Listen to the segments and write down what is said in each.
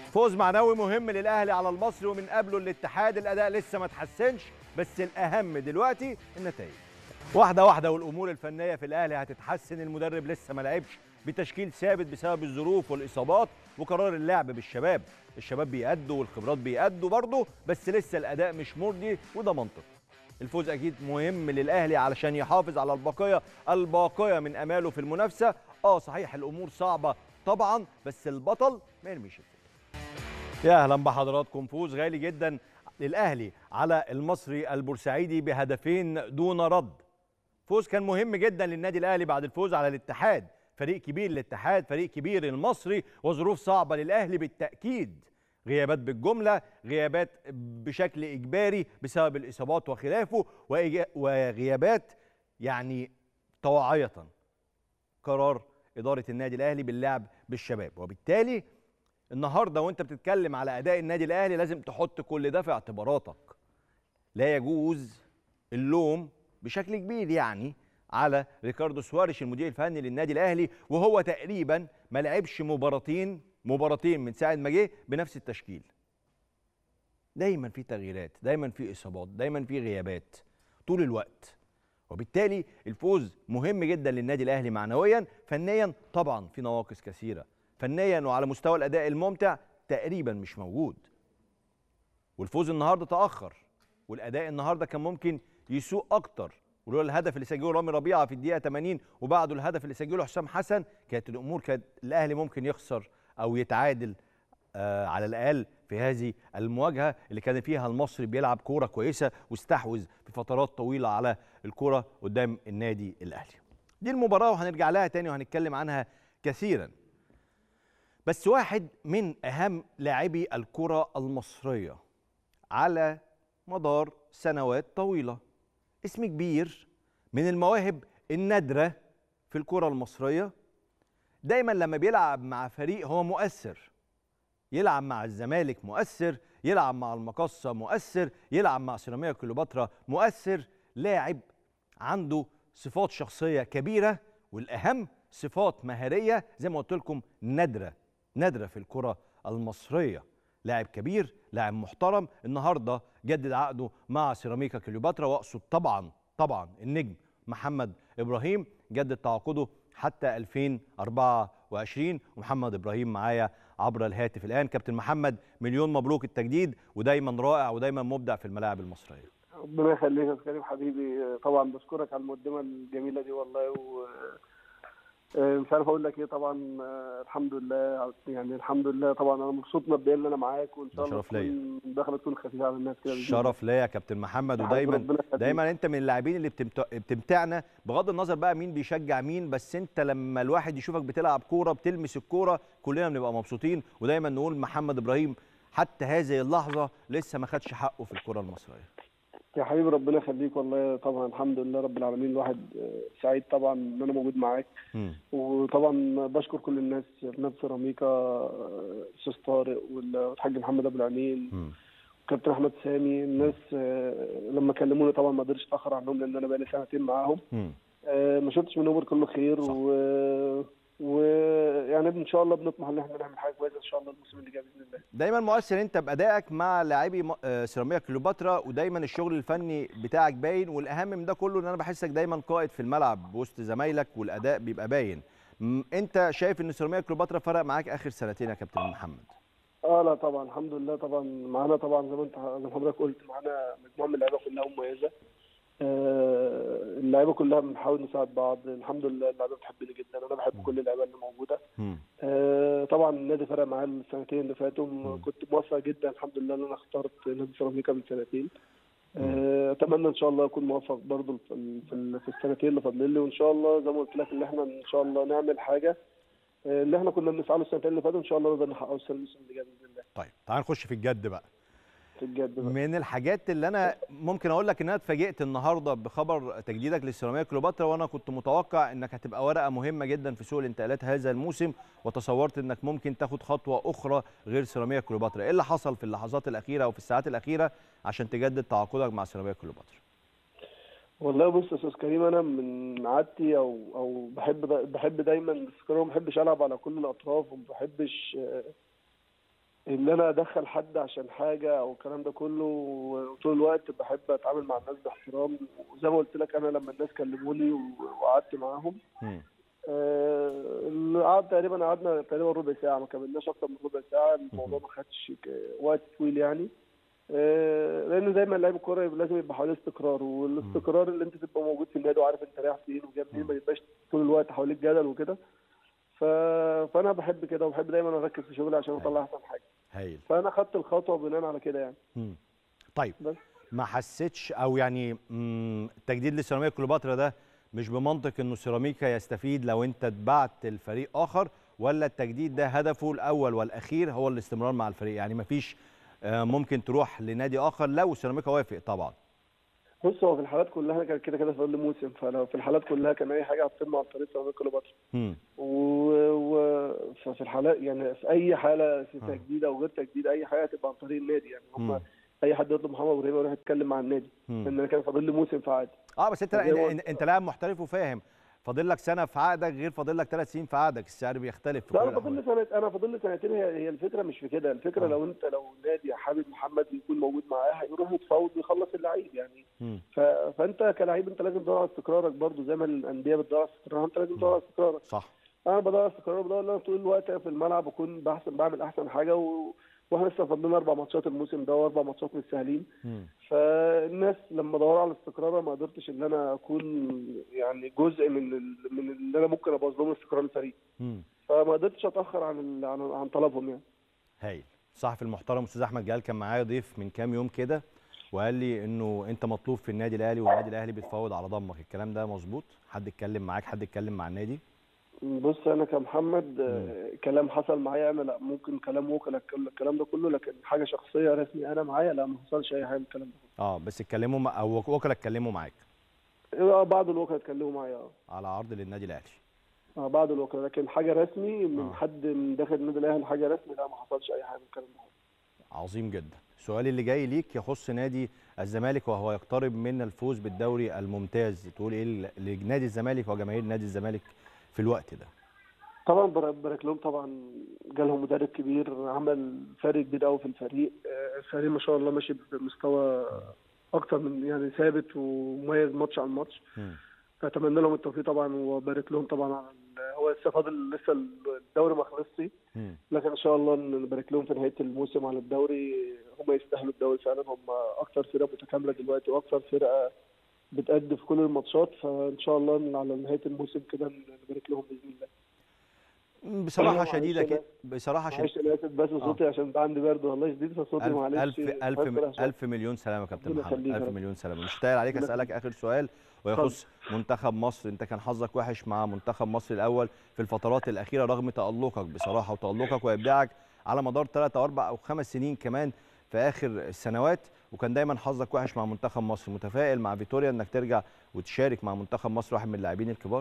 فوز معنوي مهم للاهلي على المصري ومن قبله الاتحاد الاداء لسه ما تحسنش بس الاهم دلوقتي النتائج واحده واحده والامور الفنيه في الاهلي هتتحسن المدرب لسه ما لعبش بتشكيل ثابت بسبب الظروف والاصابات وقرار اللعب بالشباب الشباب بيأدوا والخبرات بيأدوا برضه بس لسه الاداء مش مرضي وده منطق الفوز اكيد مهم للاهلي علشان يحافظ على البقيه الباقيه من اماله في المنافسه اه صحيح الامور صعبه طبعا بس البطل ما يرميش الفوز يا اهلا بحضراتكم فوز غالي جدا للاهلي على المصري البورسعيدي بهدفين دون رد فوز كان مهم جدا للنادي الاهلي بعد الفوز على الاتحاد فريق كبير للاتحاد فريق كبير المصري وظروف صعبه للاهلي بالتاكيد غيابات بالجمله غيابات بشكل اجباري بسبب الاصابات وخلافه وغيابات يعني طواعيه قرار اداره النادي الاهلي باللعب بالشباب وبالتالي النهارده وانت بتتكلم على اداء النادي الاهلي لازم تحط كل ده في اعتباراتك لا يجوز اللوم بشكل كبير يعني على ريكاردو سواريش المدير الفني للنادي الاهلي وهو تقريبا ما لعبش مباراتين مباراتين من ساعه ما جه بنفس التشكيل دايما في تغييرات دايما في اصابات دايما في غيابات طول الوقت وبالتالي الفوز مهم جدا للنادي الاهلي معنويا فنيا طبعا في نواقص كثيره فنيا وعلى مستوى الاداء الممتع تقريبا مش موجود والفوز النهارده تاخر والاداء النهارده كان ممكن يسوء اكتر ولولا الهدف اللي سجله رامي ربيعه في الدقيقه 80 وبعده الهدف اللي سجله حسام حسن كانت الامور كانت الاهلي ممكن يخسر او يتعادل آه على الاقل في هذه المواجهه اللي كان فيها المصري بيلعب كوره كويسه واستحوذ في فترات طويله على الكوره قدام النادي الاهلي. دي المباراه وهنرجع لها تاني وهنتكلم عنها كثيرا. بس واحد من اهم لاعبي الكره المصريه على مدار سنوات طويله اسم كبير من المواهب النادره في الكره المصريه دايما لما بيلعب مع فريق هو مؤثر يلعب مع الزمالك مؤثر يلعب مع المقصة مؤثر يلعب مع سيراميكا كليوباترا مؤثر لاعب عنده صفات شخصية كبيرة والأهم صفات مهارية زي ما قلت لكم نادرة نادرة في الكرة المصرية لاعب كبير لاعب محترم النهارده جدد عقده مع سيراميكا كليوباترا واقصد طبعا طبعا النجم محمد ابراهيم جدد تعاقده حتى 2024 ومحمد ابراهيم معايا عبر الهاتف الان كابتن محمد مليون مبروك التجديد ودايما رائع ودايما مبدع في الملاعب المصريه ربنا يخليك يا كريم حبيبي طبعا بشكرك على المقدمه الجميله دي والله و مش عارف اقول لك ايه طبعا الحمد لله يعني الحمد لله طبعا انا مبسوط مبدئيا ان انا معاك وان شاء الله شرف ليا داخله تكون خفيفه على الناس كده شرف ليا يا كابتن محمد ودايما دايما انت من اللاعبين اللي بتمتعنا بغض النظر بقى مين بيشجع مين بس انت لما الواحد يشوفك بتلعب كوره بتلمس الكوره كلنا بنبقى مبسوطين ودايما نقول محمد ابراهيم حتى هذه اللحظه لسه ما خدش حقه في الكره المصريه يا حبيبي ربنا يخليك والله طبعا الحمد لله رب العالمين الواحد سعيد طبعا ان انا موجود معاك م. وطبعا بشكر كل الناس نادي سيراميكا استاذ طارق والحاج محمد ابو العينين وكابتن احمد سامي الناس لما كلموني طبعا ما قدرتش اتاخر عنهم لان انا بقالي سنتين معاهم م. ما شفتش منهم كله خير صح. و ويعني ان شاء الله بنطمح ان احنا نعمل حاجه كويسه ان شاء الله الموسم اللي جاي باذن الله. دايما مؤثر انت بادائك مع لاعبي سيراميكا كليوباترا ودايما الشغل الفني بتاعك باين والاهم من ده كله ان انا بحسك دايما قائد في الملعب وسط زمايلك والاداء بيبقى باين. انت شايف ان سيراميكا كليوباترا فرق معاك اخر سنتين يا كابتن محمد؟ اه لا طبعا الحمد لله طبعا معانا طبعا زي ما انت زي ما حضرتك قلت معانا مجموعه من اللعيبه كلها مميزه. اللعيبه كلها بنحاول نساعد بعض الحمد لله اللعيبه بتحبني جدا انا بحب كل اللعيبه اللي موجوده آه طبعا النادي فرق معايا السنتين اللي فاتوا كنت موفق جدا الحمد لله ان انا اخترت نادي سيراميكا من سنتين آه اتمنى ان شاء الله اكون موفق برضه في, في السنتين اللي فاضلين لي وان شاء الله زي ما قلت لك ان احنا ان شاء الله نعمل حاجه آه اللي احنا كنا بنسعى له السنتين اللي فاتوا ان شاء الله نقدر نحققه السنه اللي جايه باذن الله طيب تعال نخش في الجد بقى في الجد بقى. من الحاجات اللي انا ممكن اقول لك ان انا اتفاجئت النهارده بخبر تجديدك للسيراميكا كليوباترا وانا كنت متوقع انك هتبقى ورقه مهمه جدا في سوق الانتقالات هذا الموسم وتصورت انك ممكن تاخد خطوه اخرى غير سيراميكا كليوباترا ايه اللي حصل في اللحظات الاخيره او في الساعات الاخيره عشان تجدد تعاقدك مع سيراميكا كليوباترا والله بص يا استاذ كريم انا من عادتي او او بحب دا بحب دايما باستمرار ما بحبش العب على كل الاطراف وما بحبش ان انا ادخل حد عشان حاجه او الكلام ده كله وطول الوقت بحب اتعامل مع الناس باحترام وزي ما قلت لك انا لما الناس كلموني وقعدت معاهم مم. آه، قعد تقريبا قعدنا تقريبا ربع ساعه ما كملناش اكتر من ربع ساعه الموضوع ما خدش ك- وقت طويل يعني آه، لان دايما لعيب الكوره يبقى لازم يبقى حواليه استقرار والاستقرار اللي انت تبقى موجود في النادي وعارف انت رايح فين وجاي منين ما يبقاش طول الوقت حواليك جدل وكده ف... فانا بحب كده وبحب دايما اركز في شغلي عشان اطلع احسن حاجه هايل فانا خدت الخطوه بناء على كده يعني مم. طيب بس ما حسيتش او يعني مم، التجديد لسيراميكا كليوباترا ده مش بمنطق انه سيراميكا يستفيد لو انت اتبعت الفريق اخر ولا التجديد ده هدفه الاول والاخير هو الاستمرار مع الفريق يعني مفيش آه، ممكن تروح لنادي اخر لو سيراميكا وافق طبعا بص هو في الحالات كلها كان كده كده فاضل لي موسم فلو في الحالات كلها كان اي حاجه هتتم عن طريق سيراميكا كليوباترا مم. و... و... ففي الحالات يعني في اي حاله في آه. تجديد او غير تجديد اي حاجه هتبقى عن طريق النادي يعني مم. هم اي حد يطلب محمد ابراهيم يروح يتكلم مع النادي مم. لان انا كان فاضل لي موسم في عقدي اه بس انت زي ما انت, قلت. انت لاعب محترف وفاهم فاضل لك سنه في عقدك غير فاضل لك ثلاث سنين في عقدك السعر بيختلف في لا كل انا فاضل لي الأحوال. سنه انا فاضل لي سنتين هي هي الفكره مش في كده الفكره آه. لو انت لو نادي حابب محمد يكون موجود معاه هيروح يتفاوض ويخلص اللعيب يعني مم. ف... فانت كلاعب انت لازم تدور على استقرارك برضو زي ما الانديه بتدور على استقرارها انت لازم تدور على استقرارك صح انا بدور على استقرار بدور ان انا طول الوقت في الملعب اكون بحسن بعمل احسن حاجه و... واحنا لسه فاضلنا اربع ماتشات الموسم ده واربع ماتشات مش سهلين مم. فالناس لما دوروا على الاستقرار ما قدرتش ان انا اكون يعني جزء من ال... من اللي انا ممكن ابوظ لهم استقرار الفريق مم. فما قدرتش اتاخر عن ال... عن, عن طلبهم يعني هايل الصحفي المحترم استاذ احمد جلال كان معايا ضيف من كام يوم كده وقال لي انه انت مطلوب في النادي الاهلي والنادي الاهلي بيتفاوض على ضمك الكلام ده مظبوط حد اتكلم معاك حد اتكلم مع النادي بص انا كمحمد آه، كلام حصل معايا انا لا ممكن كلام وكلاء الكلام ده كله لكن حاجه شخصيه رسمي انا معايا لا ما حصلش اي حاجه من الكلام ده اه بس اتكلموا مع او وكلاء اتكلموا معاك آه، بعض الوكلاء اتكلموا معايا اه على عرض للنادي الاهلي آه، بعض الوكلاء لكن حاجه رسمي من آه. حد من داخل النادي الاهلي حاجه رسمي لا ما حصلش اي حاجه من الكلام ده عظيم جدا سؤالي اللي جاي ليك يخص نادي الزمالك وهو يقترب من الفوز بالدوري الممتاز تقول ايه ل- لنادي الزمالك وجماهير نادي الزمالك في الوقت ده طبعا بر- بارك لهم طبعا جالهم مدرب كبير عمل فرق كبير قوي في الفريق آه، الفريق ما شاء الله ماشي بمستوى اكتر من يعني ثابت ومميز ماتش عن ماتش مم. اتمنى لهم التوفيق طبعا وبارك لهم طبعا على ال- هو لسه فاضل لسه الدوري ما خلصش مم. لكن ان شاء الله نبارك لهم في نهايه الموسم على الدوري هم يستاهلوا الدوري فعلا هم اكتر فرقه متكامله دلوقتي واكتر فرقه بتأدي في كل الماتشات فان شاء الله إن على نهايه الموسم كده نبارك لهم باذن الله بصراحه معلش شديده أنا- كده بصراحه شديده معلش انا اسف بس صوتي عشان ده عندي برد والله شديد فصوتي ألف معلش ألف ألف مفكر عشان- ألف مليون سلامة يا كابتن ربنا محمد يخليك يا ألف رب. مليون سلامة مش طاير عليك ربنا أسألك آخر سؤال ويخص منتخب مصر أنت كان حظك وحش مع منتخب مصر الأول في الفترات الأخيرة رغم تألقك بصراحة وتألقك وإبداعك على مدار ثلاث أو أربع أو خمس سنين كمان في آخر السنوات وكان دايما حظك وحش مع منتخب مصر متفائل مع فيتوريا إنك ترجع وتشارك مع منتخب مصر واحد من اللاعبين الكبار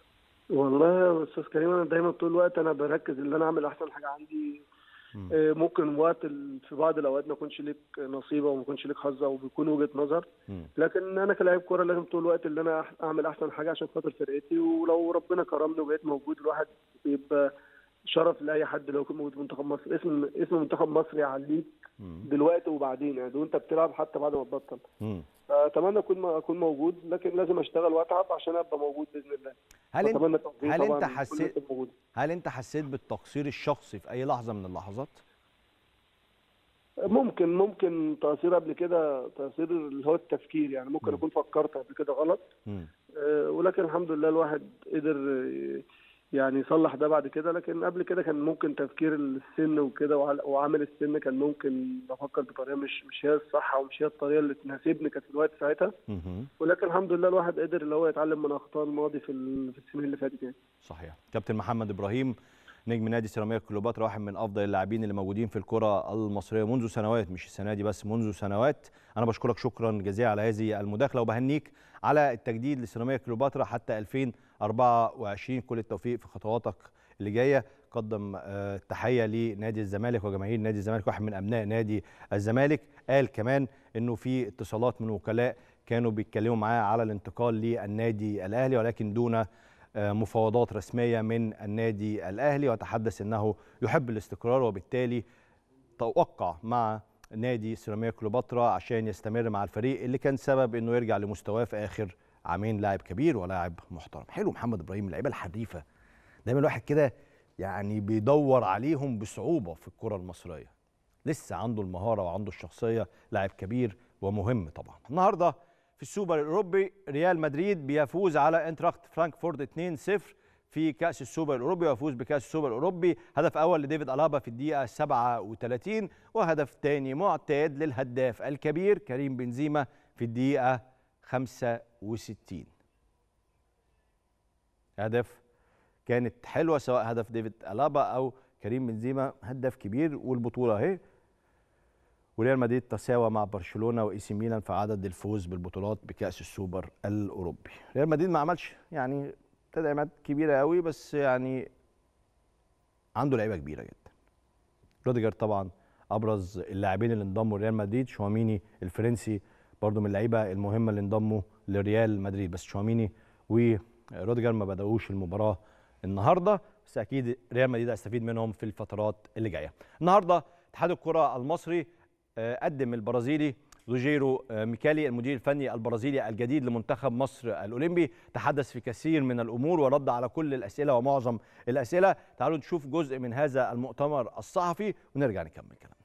والله يا استاذ كريم انا دايما طول الوقت انا بركز ان انا اعمل احسن حاجه عندي مم. آه، ممكن وقت ال- في بعض الاوقات ما يكونش ليك نصيب او ما يكونش ليك حظ او بيكون وجهه نظر مم. لكن انا كلاعب كوره لازم طول الوقت اللي انا أح- اعمل احسن حاجه عشان خاطر فرقتي ولو ربنا كرمني وبقيت موجود الواحد بيبقى شرف لاي حد لو يكون موجود في منتخب مصر اسم اسم منتخب مصر يعليك مم. دلوقتي وبعدين يعني وانت بتلعب حتى بعد ما تبطل مم. فاتمنى اكون اكون موجود لكن لازم اشتغل واتعب عشان ابقى موجود باذن الله هل انت وأتمنى التوفيق هل طبعاً انت لكل الناس حسيت الموجودة. هل انت حسيت بالتقصير الشخصي في اي لحظه من اللحظات ممكن ممكن تأثير قبل كده تأثير اللي هو التفكير يعني ممكن مم. اكون فكرت قبل كده غلط مم. آه، ولكن الحمد لله الواحد قدر آه، يعني يصلح ده بعد كده لكن قبل كده كان ممكن تفكير السن وكده وعل- وعامل السن كان ممكن بفكر بطريقه مش مش هي الصح او مش هي الطريقه اللي تناسبني كانت في الوقت ساعتها مهم. ولكن الحمد لله الواحد قدر اللي هو يتعلم من اخطاء الماضي في ال- في السنين اللي فاتت يعني صحيح كابتن محمد ابراهيم نجم نادي سيراميكا كليوباترا واحد من افضل اللاعبين اللي موجودين في الكره المصريه منذ سنوات مش السنه دي بس منذ سنوات انا بشكرك شكرا جزيلا على هذه المداخله وبهنيك على التجديد لسيراميكا كليوباترا حتى 2024 كل التوفيق في خطواتك اللي جايه قدم آه، تحيه لنادي الزمالك وجماهير نادي الزمالك واحد من ابناء نادي الزمالك قال كمان انه في اتصالات من وكلاء كانوا بيتكلموا معاه على الانتقال للنادي الاهلي ولكن دون آه، مفاوضات رسميه من النادي الاهلي وتحدث انه يحب الاستقرار وبالتالي توقع مع نادي سيراميكا كليوباترا عشان يستمر مع الفريق اللي كان سبب انه يرجع لمستواه في اخر عامين لاعب كبير ولاعب محترم حلو محمد ابراهيم اللعيبه الحريفه دايما الواحد كده يعني بيدور عليهم بصعوبه في الكره المصريه لسه عنده المهاره وعنده الشخصيه لاعب كبير ومهم طبعا النهارده في السوبر الاوروبي ريال مدريد بيفوز على انتراخت فرانكفورت 2-0 في كاس السوبر الاوروبي ويفوز بكاس السوبر الاوروبي هدف اول لديفيد الابا في الدقيقه 37 وهدف ثاني معتاد للهداف الكبير كريم بنزيما في الدقيقه 65 هدف كانت حلوه سواء هدف ديفيد الابا او كريم بنزيما هداف كبير والبطوله اهي وريال مدريد تساوى مع برشلونه واي سي ميلان في عدد الفوز بالبطولات بكاس السوبر الاوروبي ريال مدريد ما عملش يعني تدعيمات كبيره قوي بس يعني عنده لعيبه كبيره جدا روديجر طبعا ابرز اللاعبين اللي انضموا لريال مدريد شواميني الفرنسي برضو من اللعيبه المهمه اللي انضموا لريال مدريد بس شواميني وروديجر ما بدأوش المباراه النهارده بس اكيد ريال مدريد هيستفيد منهم في الفترات اللي جايه النهارده اتحاد الكره المصري قدم البرازيلي روجيرو ميكالي المدير الفني البرازيلي الجديد لمنتخب مصر الاولمبي تحدث في كثير من الامور ورد على كل الاسئله ومعظم الاسئله تعالوا نشوف جزء من هذا المؤتمر الصحفي ونرجع نكمل كلامنا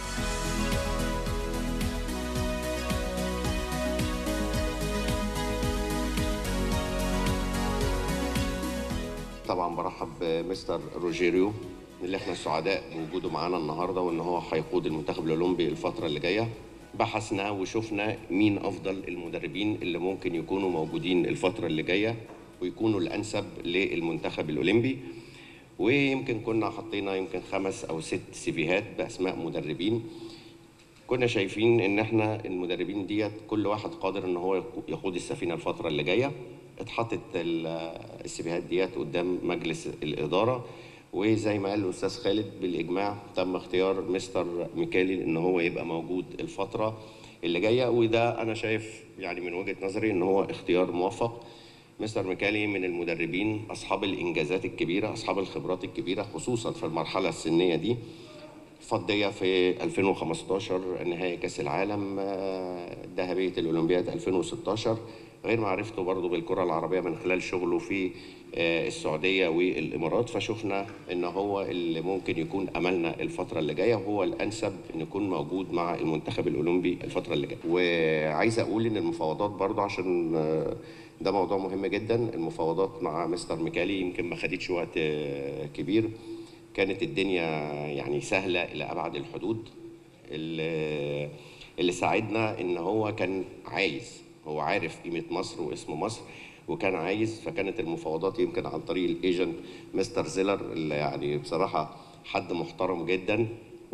طبعا برحب بمستر روجيريو اللي احنا سعداء بوجوده معانا النهارده وان هو هيقود المنتخب الاولمبي الفتره اللي جايه بحثنا وشفنا مين افضل المدربين اللي ممكن يكونوا موجودين الفتره اللي جايه ويكونوا الانسب للمنتخب الاولمبي ويمكن كنا حطينا يمكن خمس او ست سيفيهات باسماء مدربين كنا شايفين ان احنا المدربين ديت كل واحد قادر ان هو يقود السفينه الفتره اللي جايه اتحطت السيفيهات ديت قدام مجلس الاداره وزي ما قال الاستاذ خالد بالاجماع تم اختيار مستر ميكالي ان هو يبقى موجود الفتره اللي جايه وده انا شايف يعني من وجهه نظري ان هو اختيار موفق مستر ميكالي من المدربين اصحاب الانجازات الكبيره اصحاب الخبرات الكبيره خصوصا في المرحله السنيه دي فضيه في 2015 نهائي كاس العالم ذهبيه الاولمبياد 2016 غير معرفته برضه بالكره العربيه من خلال شغله في السعوديه والامارات فشفنا ان هو اللي ممكن يكون املنا الفتره اللي جايه وهو الانسب ان يكون موجود مع المنتخب الاولمبي الفتره اللي جايه وعايز اقول ان المفاوضات برضه عشان ده موضوع مهم جدا المفاوضات مع مستر ميكالي يمكن ما خدتش وقت كبير كانت الدنيا يعني سهله الى ابعد الحدود اللي, اللي ساعدنا ان هو كان عايز هو عارف قيمه مصر واسم مصر وكان عايز فكانت المفاوضات يمكن عن طريق الايجنت مستر زيلر اللي يعني بصراحه حد محترم جدا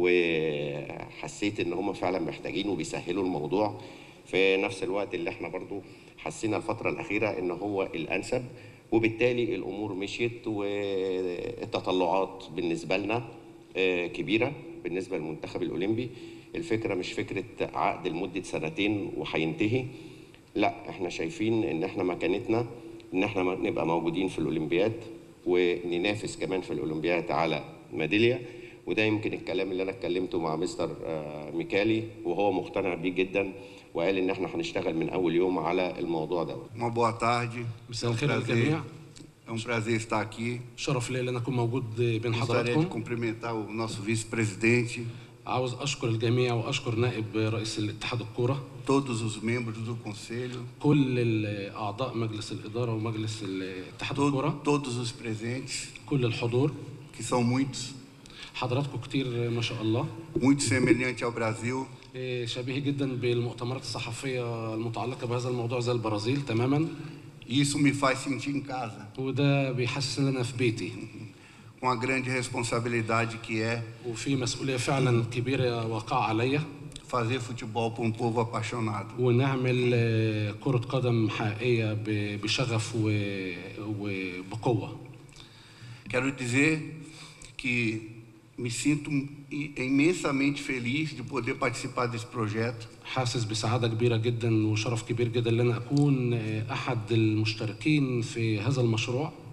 وحسيت ان هم فعلا محتاجين وبيسهلوا الموضوع في نفس الوقت اللي احنا برضو حسينا الفتره الاخيره ان هو الانسب وبالتالي الامور مشيت والتطلعات بالنسبه لنا كبيره بالنسبه للمنتخب الاولمبي الفكره مش فكره عقد لمده سنتين وهينتهي لا احنا شايفين ان احنا مكانتنا ان احنا نبقى موجودين في الاولمبياد وننافس كمان في الاولمبياد على ميداليه وده يمكن الكلام اللي انا اتكلمته مع مستر ميكالي وهو مقتنع بيه جدا وقال ان احنا هنشتغل من اول يوم على الموضوع ده Uma boa tarde. مساء É um الخير prazer, للجميع é um prazer estar aqui. شرف لي ان انا اكون موجود بين Gostaria de حضراتكم cumprimentar o nosso vice-presidente, عاوز اشكر الجميع واشكر نائب رئيس الاتحاد الكوره todos os membros do conselho, كل ال- اعضاء مجلس الاداره ومجلس اتحاد الكوره to- todos os presentes, كل الحضور que são muitos, حضراتكم كتير ما شاء الله muito semelhante ao Brasil. إيه، شبيه جدا بالمؤتمرات الصحفيه المتعلقه بهذا الموضوع زي البرازيل تماما E isso me faz sentir em casa, وده بيحسس ان انا في بيتي com a grande responsabilidade que é وفي مسؤوليه فعلا كبيره واقعه عليا fazer futebol para um povo apaixonado. ونعمل آه، كره قدم حقيقيه ب- بشغف و- وبقوه Quero dizer que me sinto i- imensamente feliz de poder participar desse projeto. حاسس بسعادة كبيرة جدا وشرف كبير جدا ان انا اكون احد المشتركين في هذا المشروع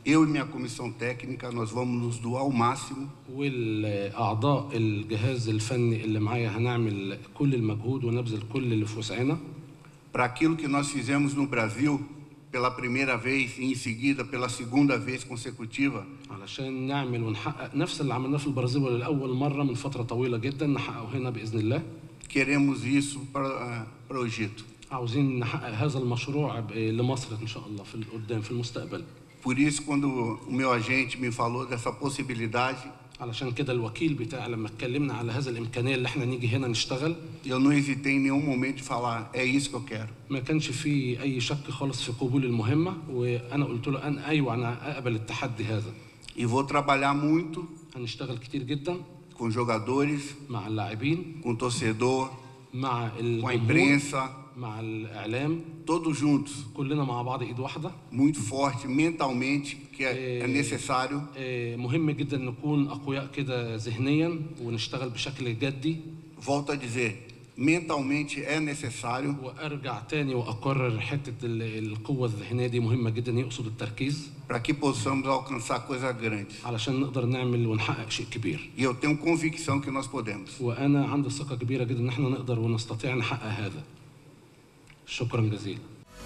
Eu e minha comissão técnica, nós vamos nos doar ao máximo والاعضاء الجهاز الفني اللي معايا هنعمل كل المجهود ونبذل كل اللي في وسعنا para aquilo que nós fizemos no Brasil pela primeira vez e em seguida pela segunda vez consecutiva, علشان نعمل ونحقق نفس اللي عملناه في البرازيل لاول مره من فتره طويله جدا نحققه هنا باذن الله queremos isso para, ah, para o Egito. عاوزين نحقق هذا المشروع ب- لمصر ان شاء الله في القدام في المستقبل Por isso, quando o meu agente me falou dessa possibilidade, علشان كده الوكيل بتاعي لما اتكلمنا على هذا الامكانيه اللي احنا نيجي هنا نشتغل eu não hesitei em nenhum momento de falar: é isso que eu quero. ما كانش في اي شك خالص في قبول المهمه وانا قلت له انا ايوه انا اقبل التحدي هذا E vou trabalhar muito هنشتغل كتير جدا com jogadores, مع اللاعبين com torcedor, مع com a الجمهور imprensa, مع الاعلام todos juntos, كلنا مع بعض ايد واحده muito forte mentalmente, que é, é necessário آه، مهم جدا نكون اقوياء كده ذهنيا ونشتغل بشكل جدي Volto a dizer, mentalmente é necessário وارجع تاني واقرر حته ال- القوه الذهنيه دي مهمه جدا يقصد التركيز para que possamos alcançar coisas grandes. علشان نقدر نعمل ونحقق شيء كبير E eu tenho convicção que nós podemos. وانا عندي ثقه كبيره جدا ان احنا نقدر ونستطيع نحقق هذا شكرا جزيلا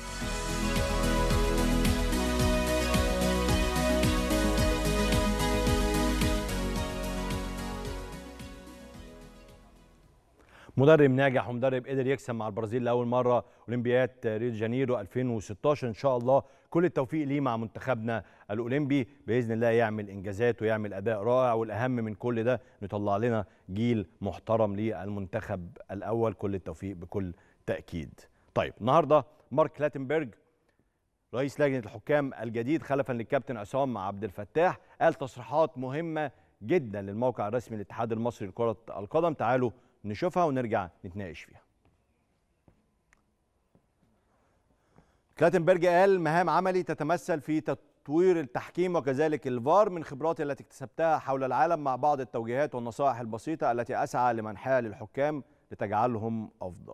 مدرب ناجح ومدرب قدر يكسب مع البرازيل لاول مره اولمبياد ريو دي جانيرو 2016 ان شاء الله كل التوفيق ليه مع منتخبنا الاولمبي باذن الله يعمل انجازات ويعمل اداء رائع والاهم من كل ده نطلع لنا جيل محترم للمنتخب الاول كل التوفيق بكل تاكيد طيب النهارده مارك لاتنبرج رئيس لجنه الحكام الجديد خلفا للكابتن عصام عبد الفتاح قال تصريحات مهمه جدا للموقع الرسمي للاتحاد المصري لكره القدم تعالوا نشوفها ونرجع نتناقش فيها كلاتنبرج قال مهام عملي تتمثل في تطوير التحكيم وكذلك الفار من خبراتي التي اكتسبتها حول العالم مع بعض التوجيهات والنصائح البسيطة التي أسعى لمنحها للحكام لتجعلهم أفضل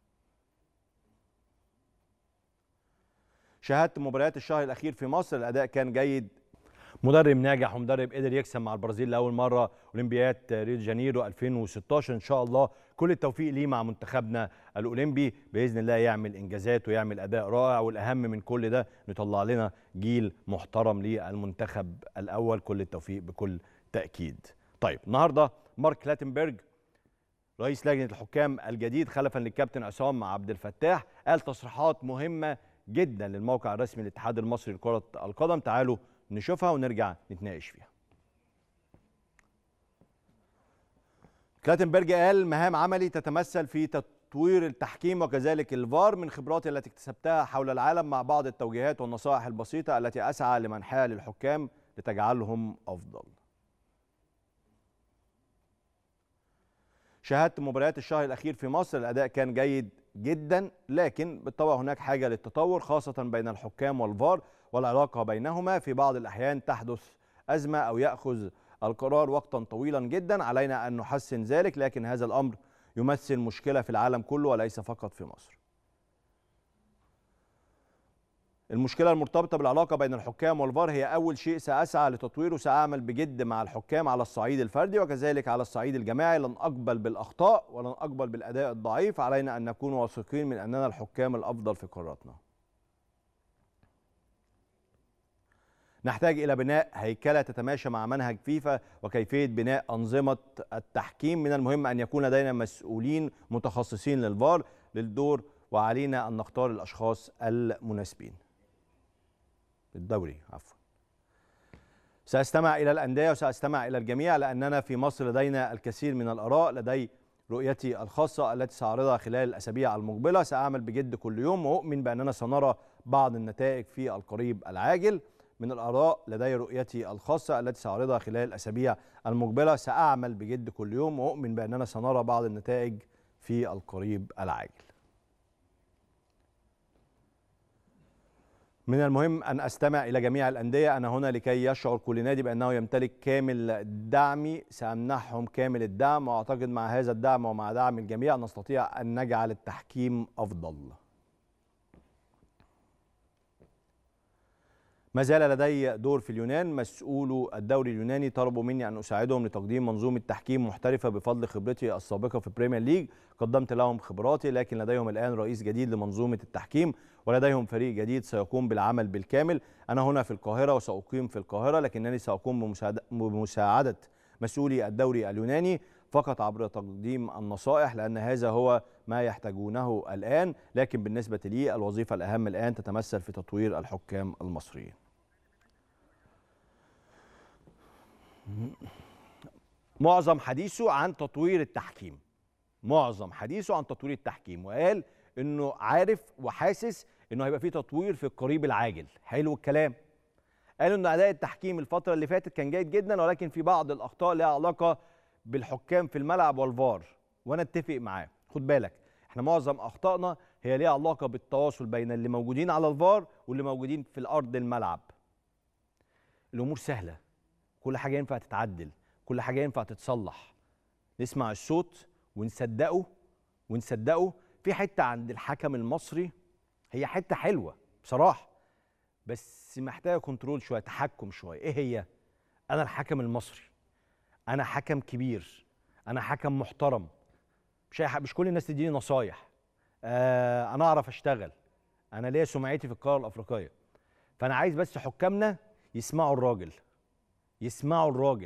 شاهدت مباريات الشهر الأخير في مصر الأداء كان جيد مدرب ناجح ومدرب قدر يكسب مع البرازيل لاول مره اولمبياد ريو دي جانيرو 2016 ان شاء الله كل التوفيق ليه مع منتخبنا الاولمبي باذن الله يعمل انجازات ويعمل اداء رائع والاهم من كل ده نطلع لنا جيل محترم للمنتخب الاول كل التوفيق بكل تاكيد طيب النهارده مارك لاتنبرج رئيس لجنه الحكام الجديد خلفا للكابتن عصام عبد الفتاح قال تصريحات مهمه جدا للموقع الرسمي للاتحاد المصري لكره القدم تعالوا نشوفها ونرجع نتناقش فيها كلاتنبرج قال مهام عملي تتمثل في تطوير التحكيم وكذلك الفار من خبراتي التي اكتسبتها حول العالم مع بعض التوجيهات والنصائح البسيطة التي أسعى لمنحها للحكام لتجعلهم أفضل شاهدت مباريات الشهر الأخير في مصر الأداء كان جيد جدا لكن بالطبع هناك حاجة للتطور خاصة بين الحكام والفار والعلاقة بينهما في بعض الأحيان تحدث أزمة أو يأخذ القرار وقتا طويلا جدا علينا أن نحسن ذلك لكن هذا الأمر يمثل مشكلة في العالم كله وليس فقط في مصر المشكلة المرتبطة بالعلاقة بين الحكام والفار هي أول شيء سأسعى لتطويره سأعمل بجد مع الحكام على الصعيد الفردي وكذلك على الصعيد الجماعي لن أقبل بالأخطاء ولن أقبل بالأداء الضعيف علينا أن نكون واثقين من أننا الحكام الأفضل في قاراتنا نحتاج إلى بناء هيكلة تتماشى مع منهج فيفا وكيفية بناء أنظمة التحكيم من المهم أن يكون لدينا مسؤولين متخصصين للفار للدور وعلينا أن نختار الأشخاص المناسبين الدوري عفوا سأستمع إلى الأندية وسأستمع إلى الجميع لأننا في مصر لدينا الكثير من الآراء لدي رؤيتي الخاصة التي سأعرضها خلال الأسابيع المقبلة سأعمل بجد كل يوم وأؤمن بأننا سنرى بعض النتائج في القريب العاجل من الآراء لدي رؤيتي الخاصة التي سأعرضها خلال الأسابيع المقبلة سأعمل بجد كل يوم وأؤمن بأننا سنرى بعض النتائج في القريب العاجل من المهم أن أستمع إلى جميع الأندية أنا هنا لكي يشعر كل نادي بأنه يمتلك كامل دعمي سأمنحهم كامل الدعم وأعتقد مع هذا الدعم ومع دعم الجميع نستطيع أن نجعل التحكيم أفضل ما زال لدي دور في اليونان مسؤولو الدوري اليوناني طلبوا مني ان اساعدهم لتقديم منظومه تحكيم محترفه بفضل خبرتي السابقه في بريمير ليج قدمت لهم خبراتي لكن لديهم الان رئيس جديد لمنظومه التحكيم ولديهم فريق جديد سيقوم بالعمل بالكامل انا هنا في القاهره وساقيم في القاهره لكنني ساقوم بمساعده مسؤولي الدوري اليوناني فقط عبر تقديم النصائح لان هذا هو ما يحتاجونه الان لكن بالنسبه لي الوظيفه الاهم الان تتمثل في تطوير الحكام المصريين معظم حديثه عن تطوير التحكيم معظم حديثه عن تطوير التحكيم وقال انه عارف وحاسس انه هيبقى في تطوير في القريب العاجل حلو الكلام قالوا ان اداء التحكيم الفتره اللي فاتت كان جيد جدا ولكن في بعض الاخطاء لها علاقه بالحكام في الملعب والفار وانا اتفق معاه خد بالك احنا معظم اخطائنا هي ليها علاقه بالتواصل بين اللي موجودين على الفار واللي موجودين في الارض الملعب الامور سهله كل حاجه ينفع تتعدل كل حاجه ينفع تتصلح نسمع الصوت ونصدقه ونصدقه في حته عند الحكم المصري هي حته حلوه بصراحه بس محتاجه كنترول شويه تحكم شويه ايه هي انا الحكم المصري انا حكم كبير انا حكم محترم مش مش كل الناس تديني نصايح آه انا اعرف اشتغل انا ليا سمعتي في القاره الافريقيه فانا عايز بس حكامنا يسمعوا الراجل يسمعوا الراجل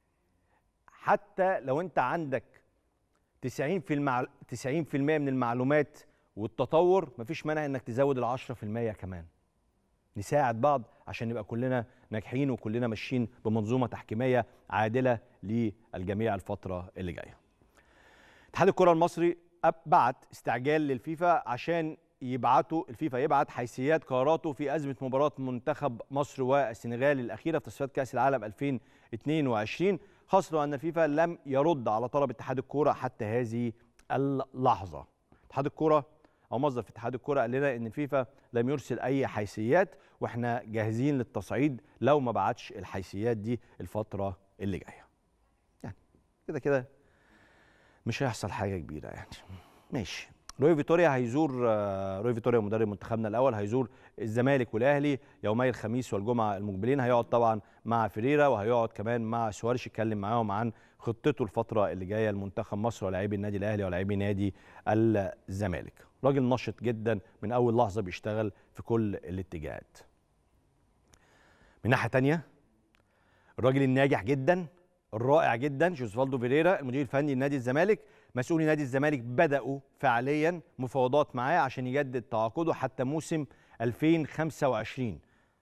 حتى لو انت عندك 90 في المع... 90% من المعلومات والتطور مفيش مانع انك تزود ال 10% كمان نساعد بعض عشان نبقى كلنا ناجحين وكلنا ماشيين بمنظومه تحكيميه عادله للجميع الفتره اللي جايه. اتحاد الكره المصري بعت استعجال للفيفا عشان يبعتوا الفيفا يبعت حيثيات قراراته في ازمه مباراه منتخب مصر والسنغال الاخيره في تصفيات كاس العالم 2022 خاصه ان الفيفا لم يرد على طلب اتحاد الكوره حتى هذه اللحظه. اتحاد الكوره او مصدر في اتحاد الكوره قال لنا ان الفيفا لم يرسل اي حيثيات واحنا جاهزين للتصعيد لو ما بعتش الحيثيات دي الفتره اللي جايه. يعني كده كده مش هيحصل حاجه كبيره يعني. ماشي. روي فيتوريا هيزور روي فيتوريا مدرب منتخبنا الاول هيزور الزمالك والاهلي يومي الخميس والجمعه المقبلين هيقعد طبعا مع فيريرا وهيقعد كمان مع سوارش يتكلم معاهم عن خطته الفتره اللي جايه لمنتخب مصر ولاعبي النادي الاهلي ولاعبي نادي الزمالك راجل نشط جدا من اول لحظه بيشتغل في كل الاتجاهات من ناحيه تانية الراجل الناجح جدا الرائع جدا جوزفالدو فيريرا المدير الفني لنادي الزمالك مسؤولي نادي الزمالك بداوا فعليا مفاوضات معاه عشان يجدد تعاقده حتى موسم 2025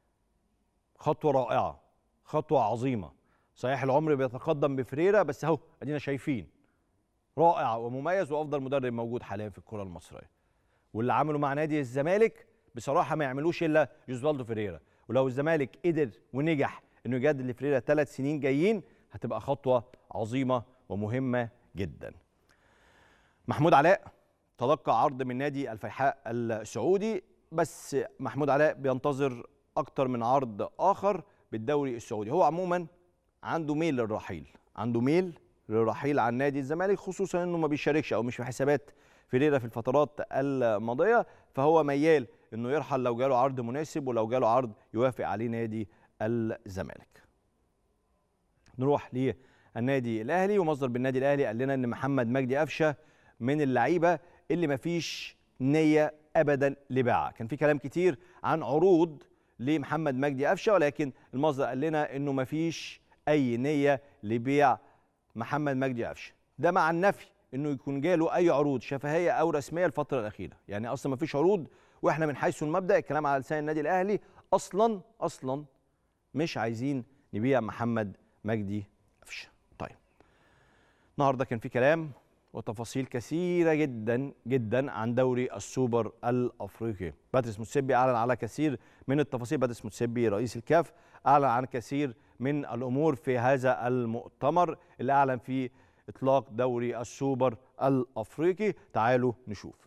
خطوه رائعه خطوه عظيمه صحيح العمر بيتقدم بفريرا بس اهو ادينا شايفين رائع ومميز وافضل مدرب موجود حاليا في الكره المصريه واللي عمله مع نادي الزمالك بصراحه ما يعملوش الا جوزفالدو فيريرا ولو الزمالك قدر ونجح انه يجدد لفريرا ثلاث سنين جايين هتبقى خطوه عظيمه ومهمه جدا محمود علاء تلقى عرض من نادي الفيحاء السعودي بس محمود علاء بينتظر اكتر من عرض اخر بالدوري السعودي هو عموما عنده ميل للرحيل عنده ميل للرحيل عن نادي الزمالك خصوصا انه ما بيشاركش او مش في حسابات فيريرا في الفترات الماضيه فهو ميال انه يرحل لو جاله عرض مناسب ولو جاله عرض يوافق عليه نادي الزمالك نروح للنادي الاهلي ومصدر بالنادي الاهلي قال لنا ان محمد مجدي قفشه من اللعيبه اللي ما فيش نيه ابدا لبيعها كان في كلام كتير عن عروض لمحمد مجدي قفشه ولكن المصدر قال لنا انه ما فيش اي نيه لبيع محمد مجدي قفشه ده مع النفي انه يكون جاله اي عروض شفهيه او رسميه الفتره الاخيره يعني اصلا ما فيش عروض واحنا من حيث المبدا الكلام على لسان النادي الاهلي اصلا اصلا مش عايزين نبيع محمد مجدي قفشه طيب النهارده كان في كلام وتفاصيل كثيره جدا جدا عن دوري السوبر الافريقي باتريس موتسيبي اعلن على كثير من التفاصيل باتريس موتسيبي رئيس الكاف اعلن عن كثير من الامور في هذا المؤتمر اللي اعلن فيه اطلاق دوري السوبر الافريقي تعالوا نشوف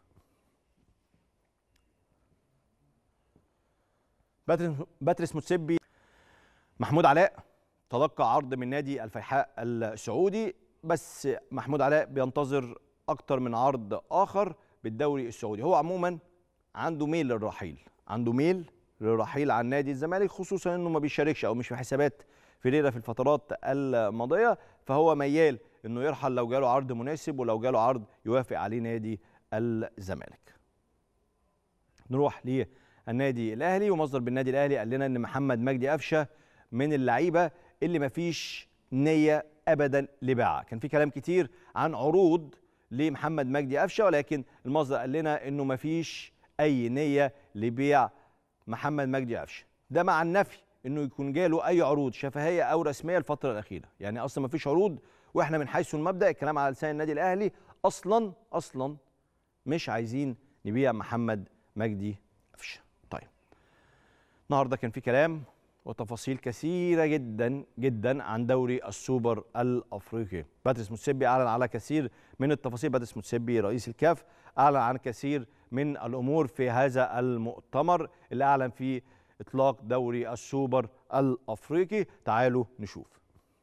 باتريس موتسيبي محمود علاء تلقى عرض من نادي الفيحاء السعودي بس محمود علاء بينتظر اكتر من عرض اخر بالدوري السعودي هو عموما عنده ميل للرحيل عنده ميل للرحيل عن نادي الزمالك خصوصا انه ما بيشاركش او مش في حسابات فيريرا في الفترات الماضيه فهو ميال انه يرحل لو جاله عرض مناسب ولو جاله عرض يوافق عليه نادي الزمالك. نروح للنادي الاهلي ومصدر بالنادي الاهلي قال لنا ان محمد مجدي قفشه من اللعيبه اللي ما فيش نيه ابدا لبيعها، كان في كلام كتير عن عروض لمحمد مجدي قفشه ولكن المصدر قال لنا انه ما فيش اي نيه لبيع محمد مجدي قفشه، ده مع النفي انه يكون جاله اي عروض شفهيه او رسميه الفتره الاخيره، يعني اصلا ما فيش عروض واحنا من حيث المبدا الكلام على لسان النادي الاهلي اصلا اصلا مش عايزين نبيع محمد مجدي قفشه. طيب. النهارده كان في كلام وتفاصيل كثيره جدا جدا عن دوري السوبر الافريقي. باتريس موتسيبي اعلن على كثير من التفاصيل، باتريس موتسيبي رئيس الكاف اعلن عن كثير من الامور في هذا المؤتمر اللي اعلن فيه اطلاق دوري السوبر الافريقي، تعالوا نشوف.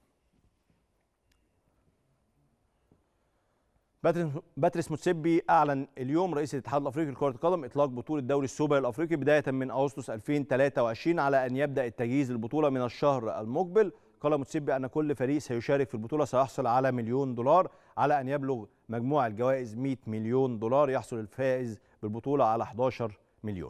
باتريس موتسيبي اعلن اليوم رئيس الاتحاد الافريقي لكره القدم اطلاق بطوله دوري السوبر الافريقي بدايه من اغسطس 2023 على ان يبدا التجهيز للبطوله من الشهر المقبل قال موتسيبي ان كل فريق سيشارك في البطوله سيحصل على مليون دولار على ان يبلغ مجموع الجوائز 100 مليون دولار يحصل الفائز بالبطوله على 11 مليون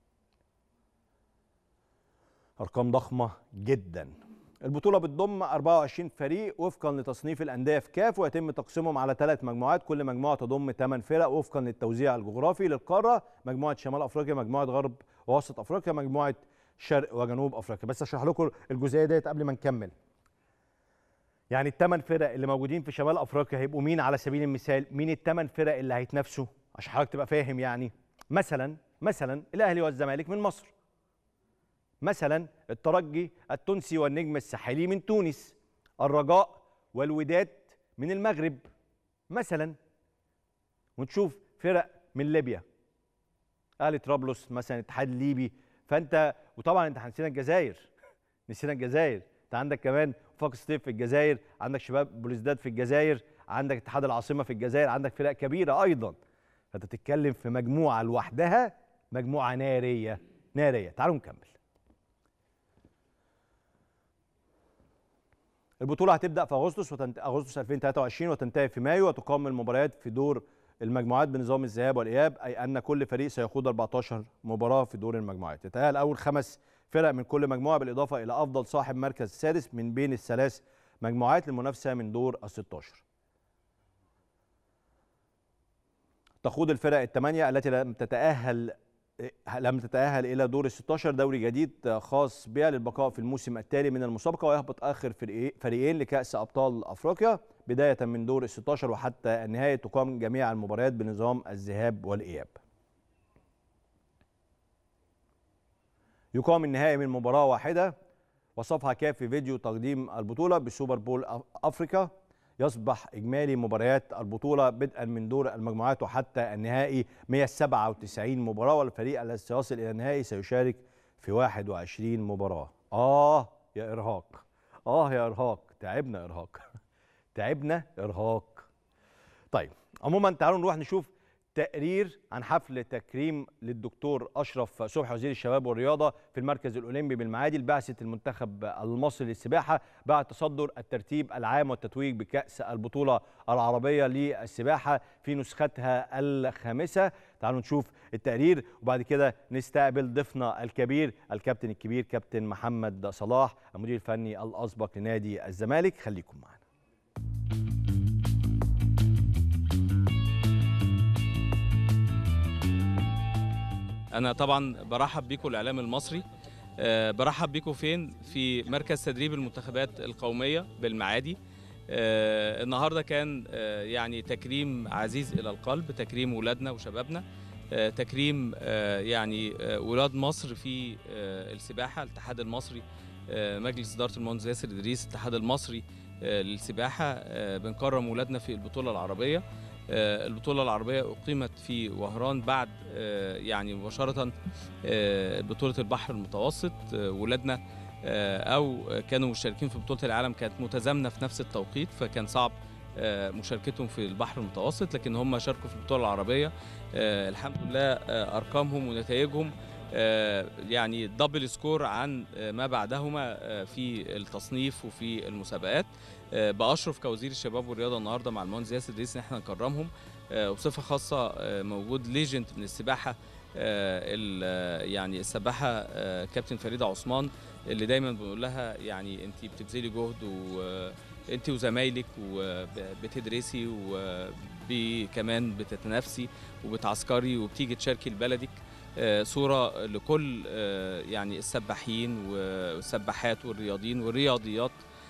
ارقام ضخمه جدا البطولة بتضم 24 فريق وفقا لتصنيف الأندية في كاف ويتم تقسيمهم على ثلاث مجموعات كل مجموعة تضم 8 فرق وفقا للتوزيع الجغرافي للقارة مجموعة شمال أفريقيا مجموعة غرب ووسط أفريقيا مجموعة شرق وجنوب أفريقيا بس أشرح لكم الجزئية ديت قبل ما نكمل يعني الثمان فرق اللي موجودين في شمال أفريقيا هيبقوا مين على سبيل المثال مين الثمان فرق اللي هيتنافسوا عشان حضرتك تبقى فاهم يعني مثلا مثلا الأهلي والزمالك من مصر مثلا الترجي التونسي والنجم الساحلي من تونس الرجاء والوداد من المغرب مثلا ونشوف فرق من ليبيا اهلي طرابلس مثلا الاتحاد الليبي فانت وطبعا انت نسينا الجزائر نسينا الجزائر انت عندك كمان وفاق سطيف في الجزائر عندك شباب بوليسداد في الجزائر عندك اتحاد العاصمه في الجزائر عندك فرق كبيره ايضا فانت بتتكلم في مجموعه لوحدها مجموعه ناريه ناريه تعالوا نكمل البطولة هتبدأ في أغسطس وتنت... أغسطس 2023 وتنتهي في مايو وتقام المباريات في دور المجموعات بنظام الذهاب والإياب أي أن كل فريق سيخوض 14 مباراة في دور المجموعات يتأهل أول خمس فرق من كل مجموعة بالإضافة إلى أفضل صاحب مركز سادس من بين الثلاث مجموعات للمنافسة من دور ال 16 تخوض الفرق الثمانية التي لم تتأهل لم تتأهل إلى دور ال 16 دوري جديد خاص بها للبقاء في الموسم التالي من المسابقة ويهبط آخر فريقين لكأس أبطال أفريقيا بداية من دور ال 16 وحتى النهاية تقام جميع المباريات بنظام الذهاب والإياب. يقام النهائي من مباراة واحدة وصفها كاف في فيديو تقديم البطولة بسوبر بول أفريقيا يصبح إجمالي مباريات البطولة بدءا من دور المجموعات وحتى النهائي 197 مباراة والفريق الذي سيصل إلى النهائي سيشارك في 21 مباراة آه يا إرهاق آه يا إرهاق تعبنا إرهاق تعبنا إرهاق طيب عموما تعالوا نروح نشوف تقرير عن حفل تكريم للدكتور اشرف صبحي وزير الشباب والرياضه في المركز الاولمبي بالمعادي لبعثه المنتخب المصري للسباحه بعد تصدر الترتيب العام والتتويج بكاس البطوله العربيه للسباحه في نسختها الخامسه تعالوا نشوف التقرير وبعد كده نستقبل ضيفنا الكبير الكابتن الكبير كابتن محمد صلاح المدير الفني الاسبق لنادي الزمالك خليكم معنا انا طبعا برحب بيكم الاعلام المصري أه برحب بيكم فين في مركز تدريب المنتخبات القوميه بالمعادي أه النهارده كان أه يعني تكريم عزيز الى القلب تكريم ولادنا وشبابنا أه تكريم أه يعني أه ولاد مصر في أه السباحه الاتحاد المصري أه مجلس اداره المهندس ياسر ادريس الاتحاد المصري أه للسباحه أه بنكرم ولادنا في البطوله العربيه البطولة العربية أقيمت في وهران بعد يعني مباشرة بطولة البحر المتوسط ولادنا أو كانوا مشاركين في بطولة العالم كانت متزامنة في نفس التوقيت فكان صعب مشاركتهم في البحر المتوسط لكن هم شاركوا في البطولة العربية الحمد لله أرقامهم ونتائجهم آه، يعني دبل سكور عن آه، ما بعدهما آه، في التصنيف وفي المسابقات آه، بأشرف كوزير الشباب والرياضة النهارده مع المهندس ياسر إدريس إن احنا نكرمهم آه، وبصفة خاصة آه، موجود ليجند من السباحة آه، ال- آه، يعني السباحة آه، كابتن فريدة عثمان اللي دايما بنقول لها يعني انت بتبذلي جهد وانت وزمايلك وبتدرسي وكمان بتتنافسي وبتعسكري وبتيجي تشاركي لبلدك آه، صورة لكل آه، يعني السباحين والسباحات والرياضيين والرياضيات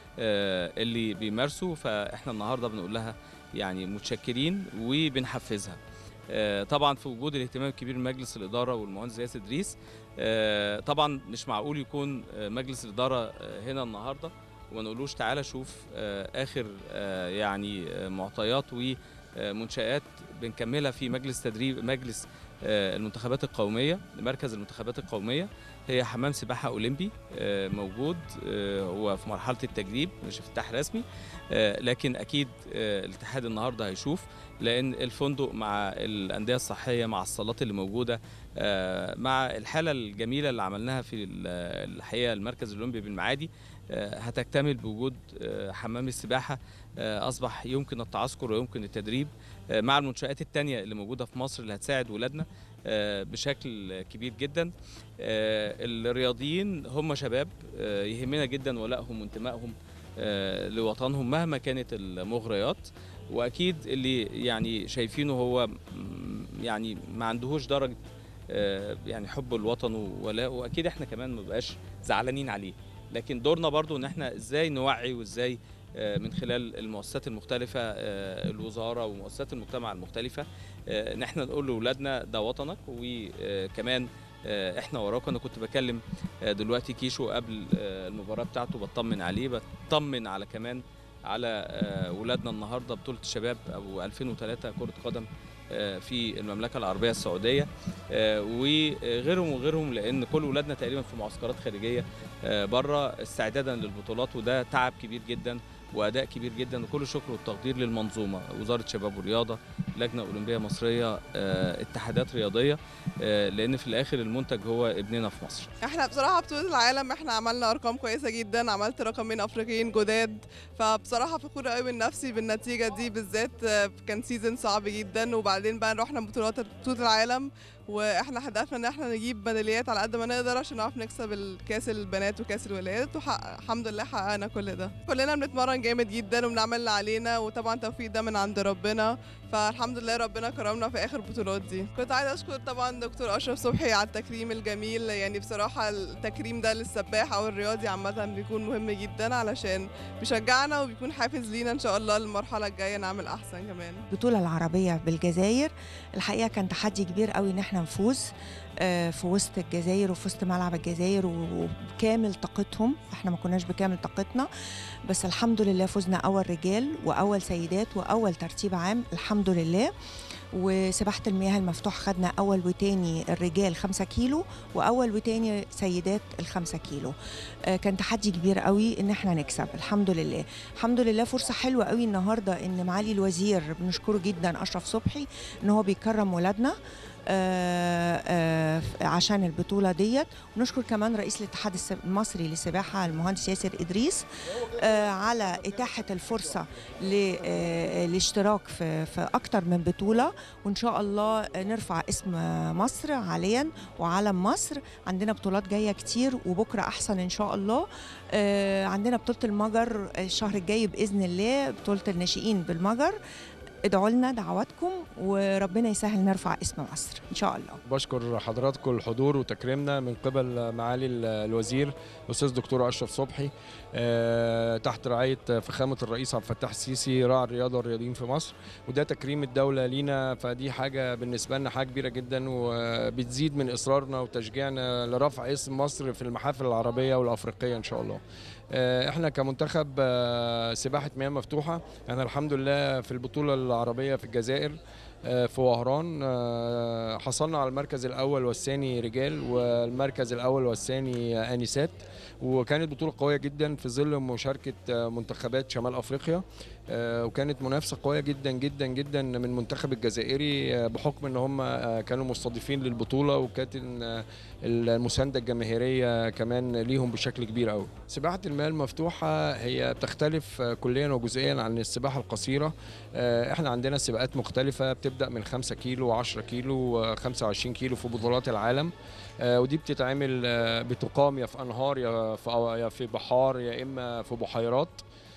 آه، اللي بيمارسوا فاحنا النهارده بنقول لها يعني متشكرين وبنحفزها آه، طبعا في وجود الاهتمام الكبير من مجلس الاداره والمهندس ياسر ادريس آه، طبعا مش معقول يكون آه، مجلس الاداره آه، هنا النهارده وما نقولوش تعالى شوف آه، اخر آه، يعني آه، معطيات ومنشات بنكملها في مجلس تدريب مجلس آه، المنتخبات القوميه مركز المنتخبات القوميه هي حمام سباحه اولمبي آه، موجود آه، هو في مرحله التجريب مش افتتاح رسمي آه، لكن اكيد آه، الاتحاد النهارده هيشوف لان الفندق مع الانديه الصحيه مع الصالات اللي موجوده آه، مع الحاله الجميله اللي عملناها في ال- الحقيقه المركز الاولمبي بالمعادي آه، هتكتمل بوجود آه، حمام السباحه آه، اصبح يمكن التعسكر ويمكن التدريب آه، مع المنشات التانية اللي موجوده في مصر اللي هتساعد ولادنا آه، بشكل كبير جدا آه، الرياضيين هم شباب آه، يهمنا جدا ولائهم وانتمائهم آه، لوطنهم مهما كانت المغريات واكيد اللي يعني شايفينه هو م- يعني ما عندهوش درجه آه، يعني حب الوطن وولاءه واكيد احنا كمان ما بقاش زعلانين عليه لكن دورنا برضو ان احنا ازاي نوعي وازاي آه، من خلال المؤسسات المختلفة آه، الوزارة ومؤسسات المجتمع المختلفة آه، ان احنا نقول لاولادنا ده وطنك وكمان آه، احنا وراك انا كنت بكلم آه، دلوقتي كيشو قبل آه، المباراة بتاعته بطمن عليه بطمن على كمان على آه، ولادنا النهارده بطولة الشباب ابو 2003 كرة قدم آه، في المملكة العربية السعودية آه، وغيرهم وغيرهم لان كل ولادنا تقريبا في معسكرات خارجية بره استعدادا للبطولات وده تعب كبير جدا واداء كبير جدا وكل الشكر والتقدير للمنظومه وزاره شباب والرياضه لجنه اولمبيه مصريه آه، اتحادات رياضيه آه، لان في الاخر المنتج هو ابننا في مصر احنا بصراحه بطوله العالم احنا عملنا ارقام كويسه جدا عملت رقمين افريقيين جداد فبصراحه فخوره قوي من نفسي بالنتيجه دي بالذات آه، كان سيزون صعب جدا وبعدين بقى رحنا بطولات بطوله العالم واحنا هدفنا ان احنا نجيب ميداليات على قد ما نقدر عشان نعرف نكسب الكاس البنات وكاس الولاد والحمد لله حققنا كل ده كلنا بنتمرن جامد جدا وبنعمل اللي علينا وطبعا التوفيق ده من عند ربنا فالحمد لله ربنا كرمنا في اخر البطولات دي كنت عايزه اشكر طبعا دكتور اشرف صبحي على التكريم الجميل يعني بصراحه التكريم ده للسباح او الرياضي عامه بيكون مهم جدا علشان بيشجعنا وبيكون حافز لينا ان شاء الله المرحله الجايه نعمل احسن كمان البطولة العربية بالجزائر الحقيقة كان تحدي كبير قوي ان احنا نفوز آه، في وسط الجزائر وفي وسط ملعب الجزائر وبكامل طاقتهم احنا ما كناش بكامل طاقتنا بس الحمد لله فزنا اول رجال واول سيدات واول ترتيب عام الحمد لله وسباحة المياه المفتوح خدنا أول وتاني الرجال خمسة كيلو وأول وتاني سيدات الخمسة كيلو آه، كان تحدي كبير قوي إن احنا نكسب الحمد لله الحمد لله فرصة حلوة قوي النهاردة إن معالي الوزير بنشكره جدا أشرف صبحي إن هو بيكرم ولادنا آه، آه، عشان البطولة ديت ونشكر كمان رئيس الاتحاد الس- المصري للسباحة المهندس ياسر إدريس آه، على إتاحة الفرصة للاشتراك في, في أكتر من بطولة وإن شاء الله نرفع اسم مصر عاليا وعلم مصر عندنا بطولات جاية كتير وبكرة أحسن إن شاء الله آه، عندنا بطولة المجر الشهر الجاي بإذن الله بطولة الناشئين بالمجر ادعوا لنا دعواتكم وربنا يسهل نرفع اسم مصر ان شاء الله بشكر حضراتكم الحضور وتكريمنا من قبل معالي ال- الوزير الاستاذ دكتور اشرف صبحي آه، تحت رعايه فخامه الرئيس عبد الفتاح السيسي راعي الرياضه والرياضيين في مصر وده تكريم الدوله لينا فدي حاجه بالنسبه لنا حاجه كبيره جدا وبتزيد من اصرارنا وتشجيعنا لرفع اسم مصر في المحافل العربيه والافريقيه ان شاء الله آه، احنا كمنتخب آه، سباحه مياه مفتوحه احنا الحمد لله في البطوله العربيه في الجزائر آه، في وهران آه، حصلنا على المركز الاول والثاني رجال والمركز الاول والثاني انسات وكانت بطوله قويه جدا في ظل مشاركه آه، منتخبات شمال افريقيا آه، وكانت منافسه قويه جدا جدا جدا من المنتخب الجزائري آه، بحكم ان هم آه، كانوا مستضيفين للبطوله وكانت إن، آه، المسانده الجماهيريه كمان ليهم بشكل كبير قوي سباحه المياه المفتوحه هي بتختلف آه، كليا وجزئيا عن السباحه القصيره آه، احنا عندنا سباقات مختلفه بتبدا من 5 كيلو 10 كيلو آه، 25 كيلو في بطولات العالم آه، ودي بتتعمل آه، بتقام يا في انهار يا في أو- يا في بحار يا اما في بحيرات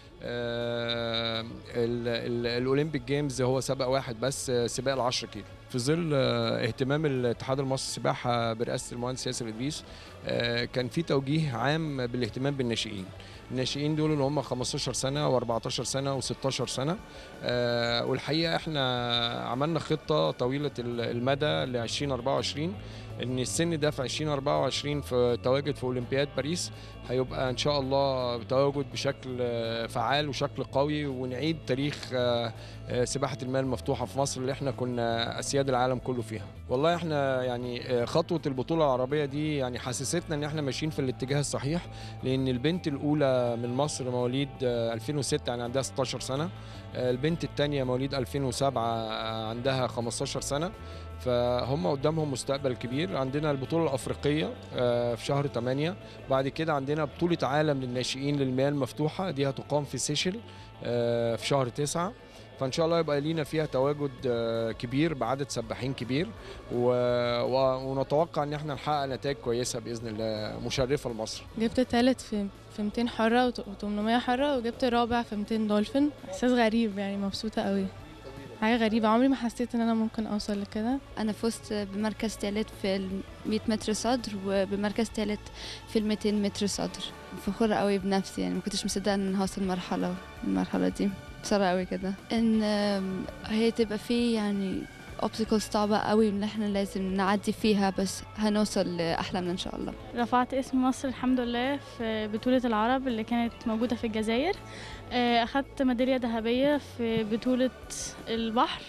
آه، ال- ال- الاولمبيك جيمز هو سبق واحد بس آه، سباق ال 10 كيلو في ظل آه، اهتمام الاتحاد المصري للسباحه برئاسه المهندس ياسر ادريس آه، كان في توجيه عام بالاهتمام بالناشئين الناشئين دول اللي هم 15 سنه و14 سنه و16 سنه آه، والحقيقه احنا عملنا خطه طويله ال- المدى ل 2024 ان السن ده في 2024 في تواجد في اولمبياد باريس هيبقى ان شاء الله تواجد بشكل آه، فعال وشكل قوي ونعيد تاريخ آه، آه، سباحه المياه المفتوحه في مصر اللي احنا كنا اسياد العالم كله فيها والله احنا يعني آه، خطوه البطوله العربيه دي يعني حسستنا ان احنا ماشيين في الاتجاه الصحيح لان البنت الاولى من مصر مواليد آه، 2006 يعني عندها 16 سنه آه، البنت الثانيه مواليد 2007 آه، عندها 15 سنه فهم قدامهم مستقبل كبير عندنا البطولة الأفريقية آه، في شهر 8 بعد كده عندنا بطولة عالم للناشئين للمياه المفتوحة دي هتقام في سيشل آه، في شهر 9 فان شاء الله يبقى لينا فيها تواجد آه، كبير بعدد سباحين كبير و... و... ونتوقع ان احنا نحقق نتائج كويسه باذن الله مشرفه لمصر جبت تالت في في 200 حرة و800 حرة وجبت رابع في 200 دولفين احساس غريب يعني مبسوطة قوي حاجة غريبة عمري ما حسيت ان انا ممكن اوصل لكده انا فزت بمركز ثالث في ال 100 متر صدر وبمركز ثالث في ال 200 متر صدر فخورة قوي بنفسي يعني ما كنتش مصدقة ان أنا هوصل المرحلة المرحلة دي بسرعة قوي كده ان آم، هي تبقى في يعني obstacles صعبة قوي ان احنا لازم نعدي فيها بس هنوصل لأحلامنا ان شاء الله رفعت اسم مصر الحمد لله في بطولة العرب اللي كانت موجودة في الجزائر آه، أخدت ميدالية ذهبية في بطولة البحر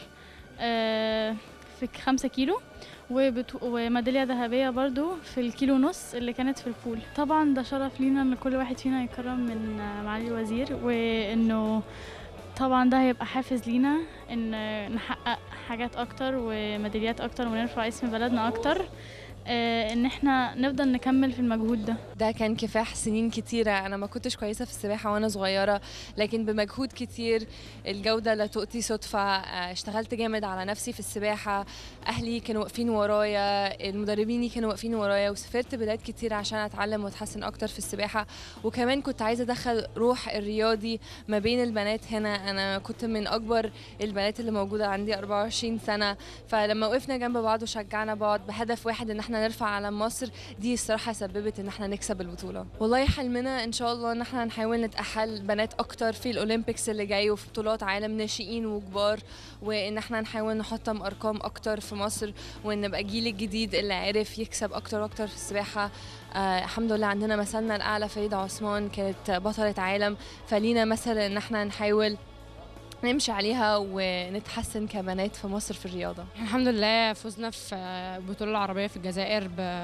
آه، في خمسة كيلو وبتو... وميدالية ذهبية برضو في الكيلو ونص اللي كانت في البول طبعا ده شرف لينا ان كل واحد فينا يكرم من آه، معالي الوزير وانه طبعا ده هيبقى حافز لينا ان نحقق حاجات اكتر وميداليات اكتر ونرفع اسم بلدنا اكتر آه، ان احنا نفضل نكمل في المجهود ده ده كان كفاح سنين كتيرة أنا ما كنتش كويسة في السباحة وأنا صغيرة لكن بمجهود كتير الجودة لا تؤتي صدفة آه، اشتغلت جامد على نفسي في السباحة أهلي كانوا واقفين ورايا المدربين كانوا واقفين ورايا وسافرت بلاد كتير عشان أتعلم وأتحسن أكتر في السباحة وكمان كنت عايزة أدخل روح الرياضي ما بين البنات هنا أنا كنت من أكبر البنات اللي موجودة عندي 24 سنة فلما وقفنا جنب بعض وشجعنا بعض بهدف واحد ان احنا نرفع علم مصر دي الصراحه سببت ان احنا نكسب البطوله والله حلمنا ان شاء الله ان احنا نحاول نتاهل بنات اكتر في الاولمبيكس اللي جاي وفي بطولات عالم ناشئين وكبار وان احنا نحاول نحطم ارقام اكتر في مصر وان نبقى الجيل الجديد اللي عرف يكسب اكتر واكتر في السباحه آه الحمد لله عندنا مثلنا الاعلى فريده عثمان كانت بطله عالم فلينا مثل ان احنا نحاول نمشي عليها ونتحسن كبنات في مصر في الرياضة الحمد لله فزنا في البطولة العربية في الجزائر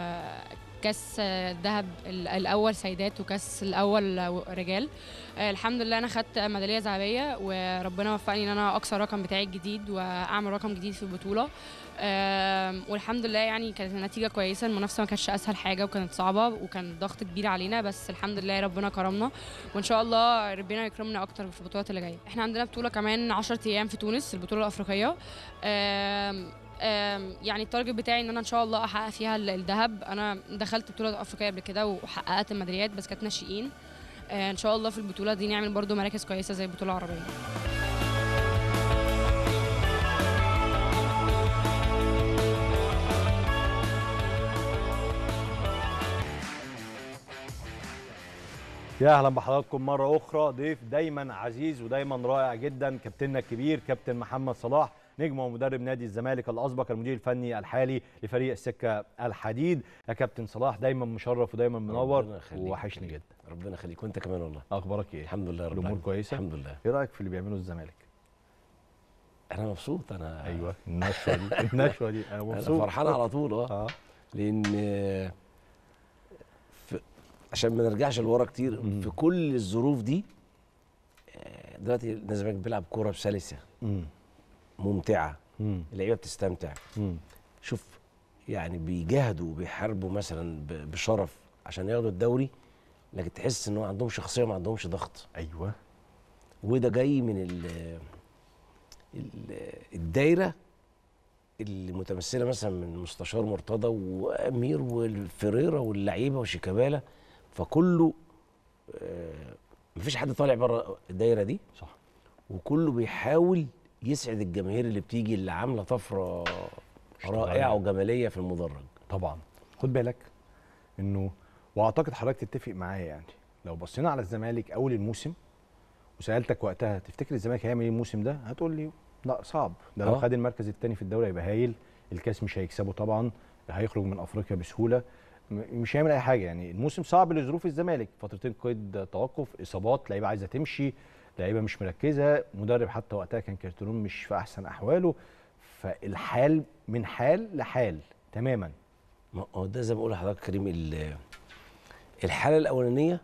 بكاس ذهب الأول سيدات وكاس الأول رجال الحمد لله أنا خدت ميدالية ذهبية وربنا وفقني إن أنا أكسر الرقم بتاعي الجديد وأعمل رقم جديد في البطولة آم، والحمد لله يعني كانت النتيجة كويسة المنافسة ما كانتش أسهل حاجة وكانت صعبة وكان ضغط كبير علينا بس الحمد لله ربنا كرمنا وإن شاء الله ربنا يكرمنا أكتر في البطولات اللي جاية احنا عندنا بطولة كمان 10 أيام في تونس البطولة الأفريقية آم، آم، يعني التارجت بتاعي ان انا ان شاء الله احقق فيها ال- الذهب انا دخلت بطوله افريقيه قبل كده وحققت الميداليات بس كانت ناشئين آه، ان شاء الله في البطوله دي نعمل برضو مراكز كويسه زي البطوله العربيه يا اهلا بحضراتكم مره اخرى ضيف دايما عزيز ودايما رائع جدا كابتننا الكبير كابتن محمد صلاح نجم ومدرب نادي الزمالك الاسبق المدير الفني الحالي لفريق السكه الحديد يا كابتن صلاح دايما مشرف ودايما منور ربنا يخليك. ووحشني جدا ربنا يخليك وانت كمان والله اخبارك ايه الحمد لله رب الامور العالمين. كويسه الحمد لله ايه رايك في اللي بيعمله الزمالك انا مبسوط انا ايوه النشوه دي النشوه دي انا مبسوط انا فرحان على طول اه لان آه، في عشان ما نرجعش لورا كتير في كل الظروف دي آه، دلوقتي نادي الزمالك بيلعب كوره بسلسه مم. ممتعه مم. اللعيبه بتستمتع مم. شوف يعني بيجاهدوا وبيحاربوا مثلا ب- بشرف عشان ياخدوا الدوري لكن تحس ان هو عندهم شخصيه ما عندهمش ضغط ايوه وده جاي من ال ال الدايره اللي متمثله مثلا من مستشار مرتضى وامير والفريرة واللعيبه وشيكابالا فكله آه، مفيش حد طالع بره الدايره دي صح وكله بيحاول يسعد الجماهير اللي بتيجي اللي عامله طفره رائعه وجماليه في المدرج طبعا خد بالك انه واعتقد حضرتك تتفق معايا يعني لو بصينا على الزمالك اول الموسم وسالتك وقتها تفتكر الزمالك هيعمل ايه الموسم ده هتقول لي لا صعب ده لو آه. خد المركز الثاني في الدوري هيبقى هايل الكاس مش هيكسبه طبعا هيخرج من افريقيا بسهوله م- مش هيعمل اي حاجه يعني الموسم صعب لظروف الزمالك فترتين قيد توقف اصابات لعيبه عايزه تمشي لعيبه مش مركزه مدرب حتى وقتها كان كارترون مش في احسن احواله فالحال من حال لحال تماما ما هو ده زي ما بقول لحضرتك كريم ال- الحاله الاولانيه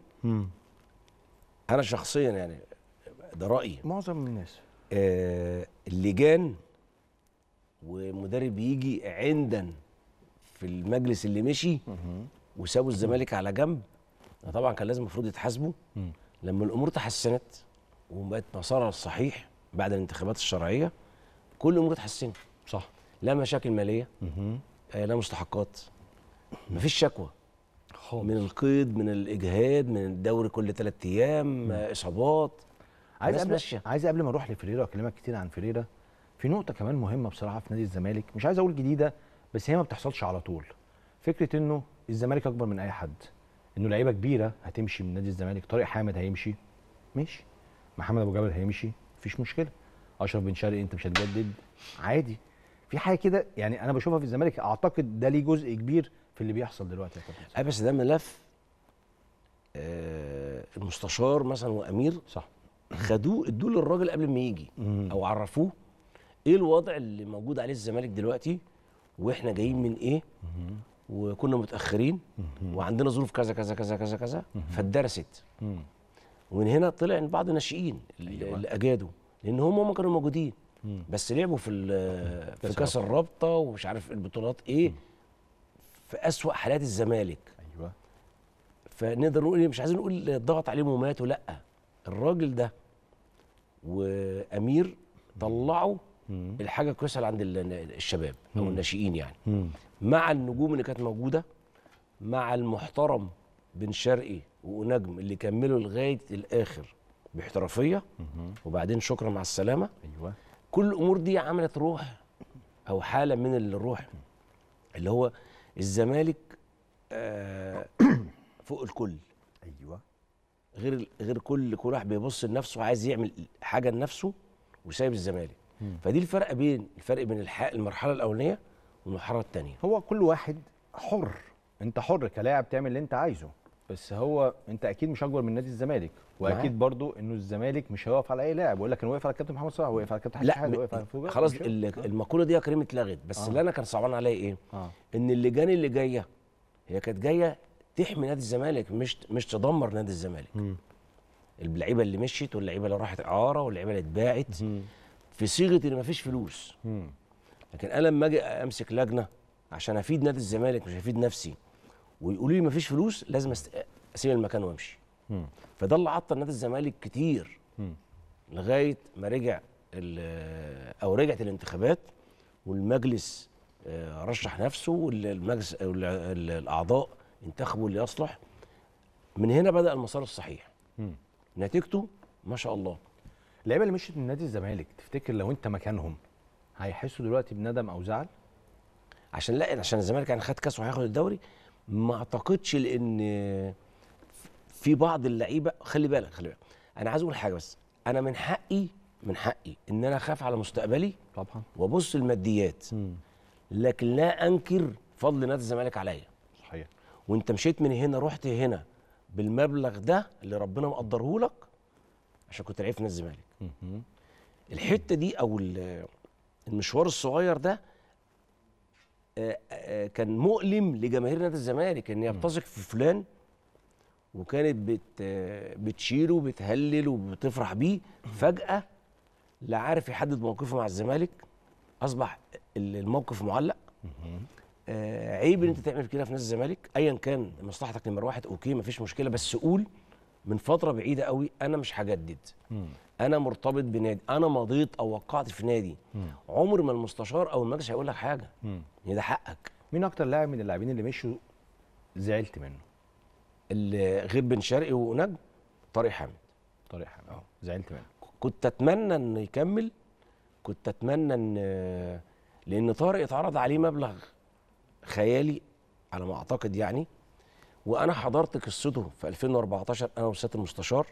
انا شخصيا يعني ده رايي معظم الناس آه اللجان ومدرب يجي عندا في المجلس اللي مشي وسابوا الزمالك على جنب ده طبعا كان لازم المفروض يتحاسبوا مم. لما الامور تحسنت وبقت مسارها الصحيح بعد الانتخابات الشرعيه كل الامور اتحسنت صح لا مشاكل ماليه آه لا مستحقات مفيش شكوى خالص من القيد من الاجهاد من الدوري كل ثلاث ايام آه اصابات عايز الناس قبل ماشيه عايز قبل ما اروح لفريرة واكلمك كتير عن فريرة في نقطة كمان مهمة بصراحة في نادي الزمالك مش عايز اقول جديدة بس هي ما بتحصلش على طول فكرة انه الزمالك اكبر من اي حد انه لعيبة كبيرة هتمشي من نادي الزمالك طارق حامد هيمشي ماشي محمد ابو جبل هيمشي مفيش مشكلة اشرف بن شرقي انت مش هتجدد عادي في حاجة كده يعني انا بشوفها في الزمالك اعتقد ده ليه جزء كبير في اللي بيحصل دلوقتي يا كابتن اي بس ده ملف آه المستشار مثلا وامير صح خدوه ادوه للراجل قبل ما يجي او عرفوه ايه الوضع اللي موجود عليه الزمالك دلوقتي واحنا جايين من ايه وكنا متاخرين وعندنا ظروف كذا كذا كذا كذا كذا فاتدرست ومن هنا طلع ان بعض الناشئين اللي, أيوة. اللي اجادوا لان هم هم كانوا موجودين بس لعبوا في ال- في كأس كاس الرابطة. الرابطه ومش عارف البطولات ايه في اسوا حالات الزمالك ايوه فنقدر نقول إيه؟ مش عايزين نقول ضغط عليهم وماتوا لا الراجل ده وامير طلعوا الحاجه الكويسه اللي عند ال- الشباب او مم. الناشئين يعني مم. مع النجوم اللي كانت موجوده مع المحترم بن شرقي ونجم اللي كملوا لغايه الاخر باحترافيه وبعدين شكرا مع السلامه ايوه كل الامور دي عملت روح او حاله من الروح اللي هو الزمالك آه فوق الكل ايوه غير غير كل كل واحد بيبص لنفسه وعايز يعمل حاجه لنفسه وسايب الزمالك مم. فدي الفرق بين الفرق بين الح- المرحله الاولانيه والمرحله الثانيه هو كل واحد حر انت حر كلاعب تعمل اللي انت عايزه بس هو انت اكيد مش اكبر من نادي الزمالك واكيد معاك. برضو انه الزمالك مش هيقف على اي لاعب ويقول لك انا واقف على الكابتن محمد صلاح واقف على الكابتن حسن لا شحاته م- واقف على فوجا خلاص مش- ال- المقوله دي يا كريم اتلغت بس آه. اللي انا كان صعبان عليا ايه اه ان اللجان اللي جايه هي كانت جايه تحمي نادي الزمالك مش مش تدمر نادي الزمالك مم. اللعيبه اللي مشيت واللعيبه اللي راحت اعاره واللعيبه اللي اتباعت في صيغه ان مفيش فلوس مم. لكن انا لما اجي امسك لجنه عشان افيد نادي الزمالك مش هفيد نفسي ويقولوا لي مفيش فلوس لازم أست- اسيب المكان وامشي مم. فده اللي عطل نادي الزمالك كتير مم. لغايه ما رجع ال- او رجعت الانتخابات والمجلس آه، رشح نفسه والمجلس أو ال- ال- الاعضاء انتخبوا اللي يصلح من هنا بدا المسار الصحيح مم. نتيجته ما شاء الله اللعيبه اللي مشيت من نادي الزمالك تفتكر لو انت مكانهم هيحسوا دلوقتي بندم او زعل عشان لا عشان الزمالك يعني خد كاس وهياخد الدوري ما اعتقدش لان في بعض اللعيبه خلي بالك خلي بالك انا عايز اقول حاجه بس انا من حقي من حقي ان انا اخاف على مستقبلي طبعا وابص الماديات لكن لا انكر فضل نادي الزمالك عليا صحيح وانت مشيت من هنا رحت هنا بالمبلغ ده اللي ربنا مقدره لك عشان كنت لعيب في نادي الزمالك مهم. الحته دي او ال- المشوار الصغير ده آه، آه، كان مؤلم لجماهير نادي الزمالك ان هي بتثق في فلان وكانت بت بتشيله وبتهلل وبتفرح بيه فجاه لا عارف يحدد موقفه مع الزمالك اصبح ال- الموقف معلق آه عيب ان انت تعمل كده في نادي الزمالك ايا كان مصلحتك نمر واحد اوكي مفيش مشكله بس قول من فتره بعيده قوي انا مش هجدد انا مرتبط بنادي انا مضيت او وقعت في نادي عمر ما المستشار او المجلس هيقول لك حاجه يعني ده حقك مين اكتر لاعب من اللاعبين اللي مشوا زعلت منه اللي غير بن شرقي ونجم طارق حامد طارق حامد اه زعلت منه كنت اتمنى انه يكمل كنت اتمنى ان لان طارق اتعرض عليه مبلغ خيالي على ما اعتقد يعني وانا حضرت قصته في 2014 انا وسياده المستشار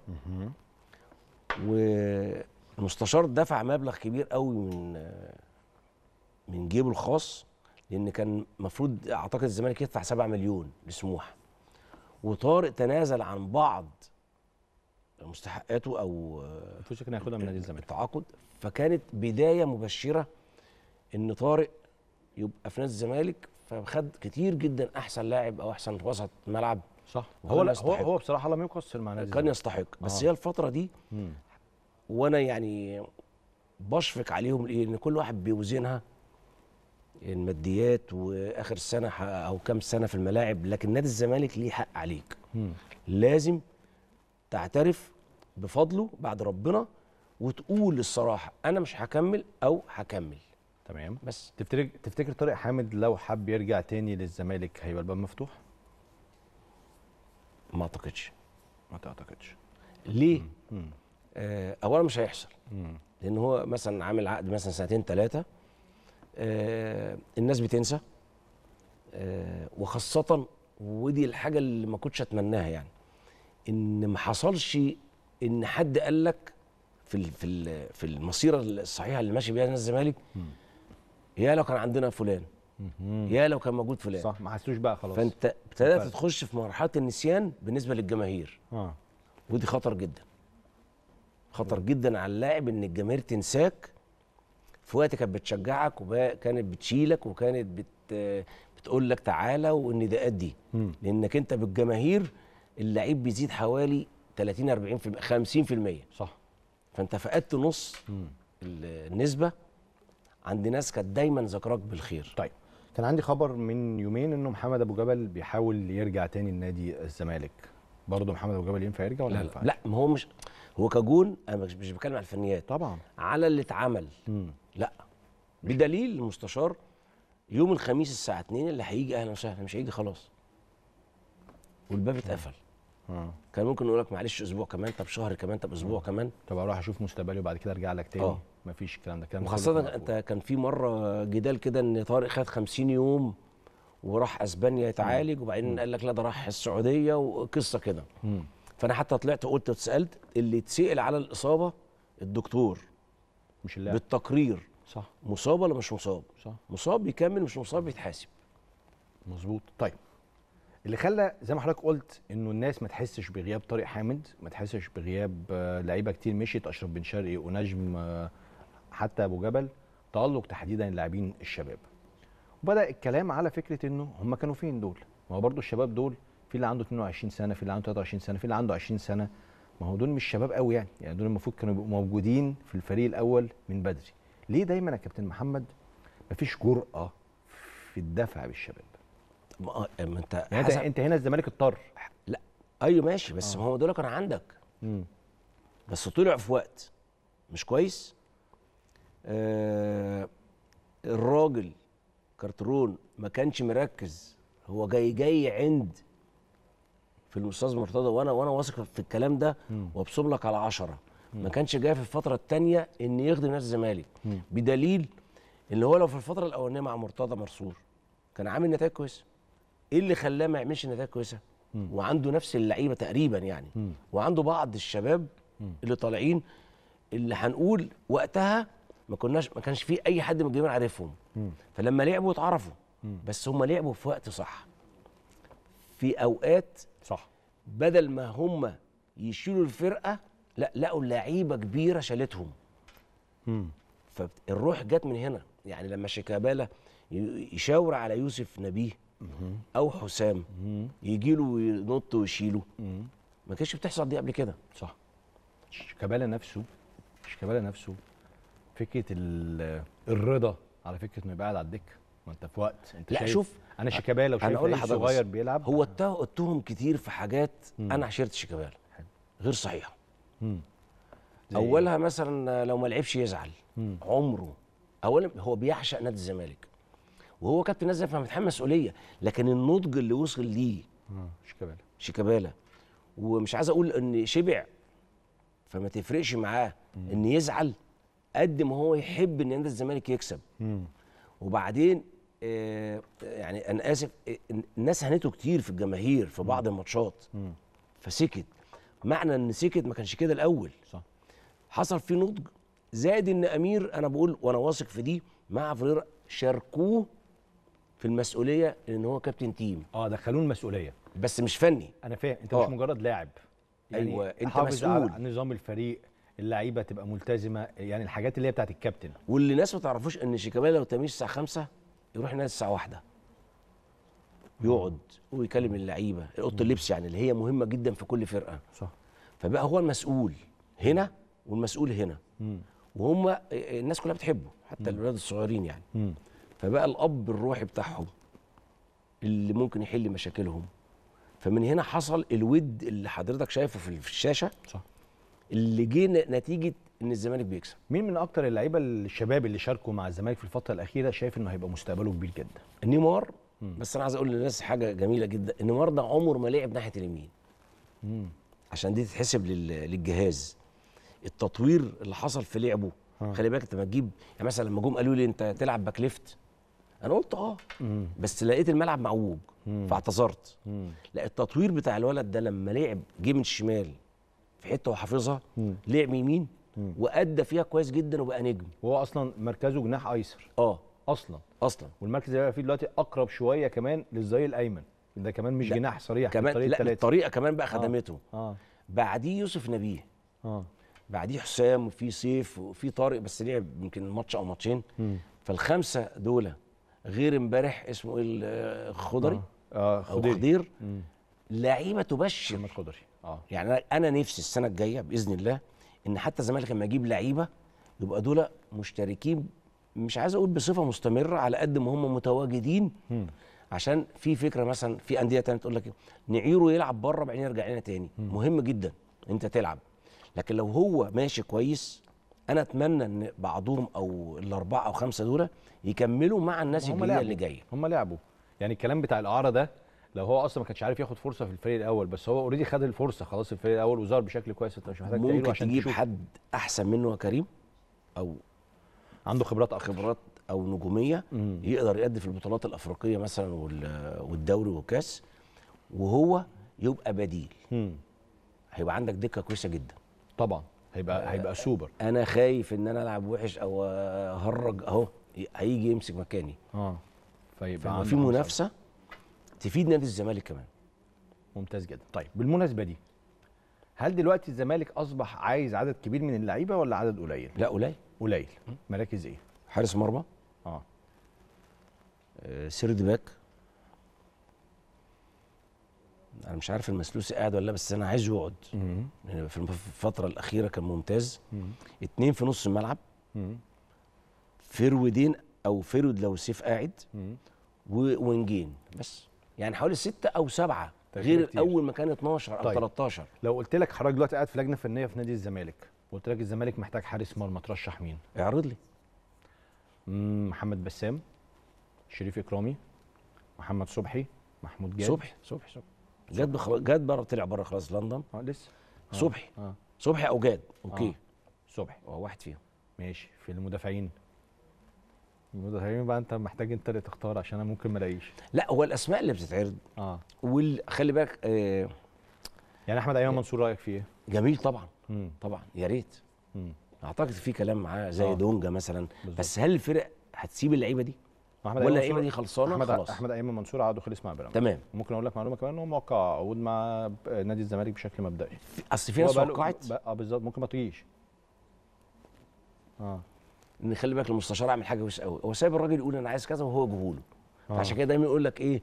والمستشار دفع مبلغ كبير قوي من من جيبه الخاص لان كان المفروض اعتقد الزمالك يدفع 7 مليون لسموحه وطارق تنازل عن بعض مستحقاته او الفلوس كان هياخدها من نادي الزمالك التعاقد فكانت بدايه مبشره ان طارق يبقى في نادي الزمالك فخد كتير جدا احسن لاعب او احسن وسط ملعب صح وكان هو لا هو يستحق. هو بصراحه لم يقصر مع نادي كان الزمالك. يستحق بس آه. هي الفتره دي مم. وانا يعني بشفق عليهم ليه ان كل واحد بيوزنها الماديات واخر سنه ح- او كام سنه في الملاعب لكن نادي الزمالك ليه حق عليك مم. لازم تعترف بفضله بعد ربنا وتقول الصراحه انا مش هكمل او هكمل تمام بس تفتكر تفتكر طارق حامد لو حب يرجع تاني للزمالك هيبقى الباب مفتوح؟ ما اعتقدش ما تعتقدش ليه مم. آه اولا مش هيحصل مم. لان هو مثلا عامل عقد مثلا سنتين ثلاثه آه الناس بتنسى آه وخاصه ودي الحاجه اللي ما كنتش اتمناها يعني ان ما حصلش ان حد قال لك في ال- في ال- في المسيره الصحيحه اللي ماشي بيها نادي الزمالك يا لو كان عندنا فلان يا لو كان موجود فلان صح ما حسوش بقى خلاص فانت ابتدات فعلا. تخش في مرحله النسيان بالنسبه للجماهير اه ودي خطر جدا خطر جدا على اللاعب ان الجماهير تنساك في وقت كانت بتشجعك وكانت بتشيلك وكانت بت بتقول لك تعالى وان ده ادي مم. لانك انت بالجماهير اللعيب بيزيد حوالي 30 40 50% صح فانت فقدت نص مم. ال- النسبه عند ناس كانت دايما ذاكراك بالخير طيب كان عندي خبر من يومين انه محمد ابو جبل بيحاول يرجع تاني لنادي الزمالك برضه محمد ابو جبل ينفع يرجع ولا ما لا لا, ينفعش؟ لا ما هو مش هو كجون انا مش مش بتكلم على الفنيات طبعا على اللي اتعمل مم. لا بدليل المستشار يوم الخميس الساعه 2 اللي هيجي اهلا وسهلا مش هيجي خلاص والباب اتقفل اه كان ممكن يقول لك معلش اسبوع كمان طب شهر كمان طب اسبوع كمان طب اروح اشوف مستقبلي وبعد كده ارجع لك تاني آه. مفيش الكلام ده كلام كله وخاصه مرفوض. انت كان في مره جدال كده ان طارق خد 50 يوم وراح اسبانيا يتعالج وبعدين قال لك لا ده راح السعوديه وقصه كده مم. فانا حتى طلعت قلت واتسالت اللي اتسال على الاصابه الدكتور مش اللاعب بالتقرير صح مصاب ولا مش مصاب صح مصاب بيكمل مش مصاب بيتحاسب مظبوط طيب اللي خلى زي ما حضرتك قلت انه الناس ما تحسش بغياب طارق حامد ما تحسش بغياب آه، لعيبه كتير مشيت اشرف بن شرقي ونجم آه، حتى ابو جبل تالق تحديدا اللاعبين الشباب وبدا الكلام على فكره انه هم كانوا فين دول ما هو برضو الشباب دول في اللي عنده 22 سنه في اللي عنده 23 سنه في اللي عنده 20 سنه ما هو دول مش شباب قوي يعني يعني دول المفروض كانوا يبقوا موجودين في الفريق الاول من بدري ليه دايما يا كابتن محمد مفيش جرأة في الدفع بالشباب ما ما انت يعني انت حسب- انت هنا الزمالك اضطر لا ايوه ماشي بس آه. ما هو دول كان عندك مم. بس طلع في وقت مش كويس آه الراجل كارترون ما كانش مركز هو جاي جاي عند في الاستاذ مرتضى وانا وانا واثق في الكلام ده وابصم لك على عشرة ما كانش جاي في الفتره الثانيه ان يخدم نادي الزمالك مم. بدليل ان هو لو في الفتره الاولانيه مع مرتضى منصور كان عامل نتائج كويسه ايه اللي خلاه ما يعملش نتائج كويسه وعنده نفس اللعيبه تقريبا يعني مم. وعنده بعض الشباب اللي طالعين اللي هنقول وقتها ما كناش ما كانش في اي حد من الجماهير عارفهم مم. فلما لعبوا اتعرفوا مم. بس هم لعبوا في وقت صح في اوقات صح بدل ما هم يشيلوا الفرقه لا لقوا لعيبه كبيره شالتهم مم. فالروح جت من هنا يعني لما شيكابالا ي- يشاور على يوسف نبيه او حسام يجي له وينط ويشيله مم. ما كانتش بتحصل دي قبل كده صح شيكابالا نفسه شيكابالا نفسه فكره ال- الرضا على فكره انه يبقى قاعد على الدكه ما انت في وقت انت لا شايف شوف انا شيكابالا وشايف انا اقول لعيب لحضرتك صغير بس، بيلعب هو اتهم اتهم كتير في حاجات انا عشرت شيكابالا غير صحيحه مم. زي اولها مثلا لو ما لعبش يزعل مم. عمره اولا هو بيعشق نادي الزمالك وهو كابتن نادي الزمالك فمتحمل مسؤوليه لكن النضج اللي وصل ليه آه، شيكابالا شيكابالا ومش عايز اقول ان شبع فما تفرقش معاه ان يزعل قد ما هو يحب ان نادي الزمالك يكسب مم. وبعدين آه يعني انا اسف آه، الناس هنته كتير في الجماهير في بعض الماتشات مم. فسكت معنى ان سكت ما كانش كده الاول صح حصل فيه نضج زائد ان امير انا بقول وانا واثق في دي مع فريرا شاركوه في المسؤوليه ان هو كابتن تيم اه دخلوه المسؤوليه بس مش فني انا فاهم انت آه. مش مجرد لاعب أيوة، أنت حافظ على مسؤول. نظام الفريق اللعيبه تبقى ملتزمه يعني الحاجات اللي هي بتاعت الكابتن واللي الناس ما تعرفوش ان شيكابالا لو تميز الساعه 5 يروح ينام الساعه 1 يقعد ويكلم اللعيبه اوضه اللبس يعني اللي هي مهمه جدا في كل فرقه صح فبقى هو المسؤول هنا والمسؤول هنا مم. وهم الناس كلها بتحبه حتى الاولاد الصغيرين يعني مم. فبقى الاب الروحي بتاعهم اللي ممكن يحل مشاكلهم فمن هنا حصل الود اللي حضرتك شايفه في في الشاشه صح اللي جه ن- نتيجه ان الزمالك بيكسب مين من اكتر اللعيبه الشباب اللي شاركوا مع الزمالك في الفتره الاخيره شايف انه هيبقى مستقبله كبير جدا نيمار بس انا عايز اقول للناس حاجه جميله جدا نيمار ده عمره ما لعب ناحيه اليمين مم. عشان دي تتحسب لل- للجهاز التطوير اللي حصل في لعبه آه. خلي بالك انت ما تجيب يعني مثلا لما جم قالوا لي انت تلعب باك ليفت انا قلت اه مم. بس لقيت الملعب معوج مم. فاعتذرت مم. لا التطوير بتاع الولد ده لما لعب جه من الشمال في حته وحافظها مم. لعب يمين مم. وادى فيها كويس جدا وبقى نجم وهو اصلا مركزه جناح ايسر اه اصلا اصلا والمركز اللي بقى فيه دلوقتي اقرب شويه كمان للظهير الايمن ده كمان مش لا، جناح صريح كمان بالطريقة لا التلاتة. الطريقه كمان بقى آه. خدمته اه بعديه يوسف نبيه اه بعديه حسام وفي سيف وفي طارق بس لعب يمكن ماتش او ماتشين مم. فالخمسه دول غير امبارح اسمه ايه ال- الخضري اه او خضيري. خضير مم. لعيبه تبشر محمد خضري اه يعني أنا- انا نفسي السنه الجايه باذن الله ان حتى الزمالك لما يجيب لعيبه يبقى دول مشتركين مش عايز اقول بصفه مستمره على قد ما هم متواجدين مم. عشان في فكره مثلا في انديه تانية تقول لك إيه، نعيره يلعب بره بعدين يرجع لنا تاني مهم جدا انت تلعب لكن لو هو ماشي كويس انا اتمنى ان بعضهم او الاربعه او خمسه دول يكملوا مع الناس هم الجديده لعبوا. اللي جايه هم لعبوا يعني الكلام بتاع الاعاره ده لو هو اصلا ما كانش عارف ياخد فرصه في الفريق الاول بس هو اوريدي خد الفرصه خلاص في الفريق الاول وظهر بشكل كويس انت مش محتاج تعيره ممكن عشان تجيب تشوف حد احسن منه يا كريم او عنده خبرات اكتر خبرات او نجوميه مم. يقدر يأدي في البطولات الافريقيه مثلا وال- والدوري والكاس وهو يبقى بديل مم. هيبقى عندك دكه كويسه جدا طبعا هيبقى هيبقى سوبر انا خايف ان انا العب وحش او اهرج اهو هيجي يمسك مكاني اه فيبقى فيبقى عنده في حماس منافسه تفيد نادي الزمالك كمان ممتاز جدا طيب بالمناسبه دي هل دلوقتي الزمالك اصبح عايز عدد كبير من اللعيبه ولا عدد قليل لا قليل قليل مراكز ايه حارس مرمى اه آه، سيرد باك انا مش عارف المسلوسي قاعد ولا لا بس انا عايزه يقعد مم. يعني في الفتره الاخيره كان ممتاز مم. اتنين في نص الملعب مم. فرودين او فرود لو سيف قاعد مم. وونجين بس يعني حوالي ستة او سبعة تغيير غير كتير. اول ما كان 12 او طيب. 13 لو قلت لك حضرتك دلوقتي قاعد في لجنه فنيه في نادي الزمالك وقلت لك الزمالك محتاج حارس مرمى ترشح مين اعرض لي مم، محمد بسام شريف اكرامي محمد صبحي محمود جاد صبحي صبحي صبحي جاد بخل... جاد بره طلع بره خلاص لندن اه لسه آه. صبحي اه صبحي او جاد اوكي آه. صبحي هو واحد فيهم ماشي في المدافعين المدافعين بقى انت محتاج انت اللي تختار عشان انا ممكن ما الاقيش لا هو الاسماء اللي بتتعرض اه وخلي بالك آه يعني احمد ايمن منصور رايك فيه ايه؟ جميل طبعا مم. طبعا يا ريت مم. اعتقد في كلام معاه زي آه. دونجا مثلا بالظبط. بس هل الفرق هتسيب اللعيبه دي احمد ولا أيمن اللعيبه منصور- دي خلصانه احمد خلاص احمد ايمن منصور عقده خلص مع بيراميدز تمام ممكن اقول لك معلومه كمان ان هو موقع عقود مع ب- نادي الزمالك بشكل مبدئي اصل في هو ناس بقاله- وقعت بقى- اه بالظبط ممكن ما تجيش اه ان خلي بالك المستشار عامل حاجه وحشه قوي هو سايب الراجل يقول انا عايز كذا وهو جهوله آه. فعشان كده دايما يقول لك ايه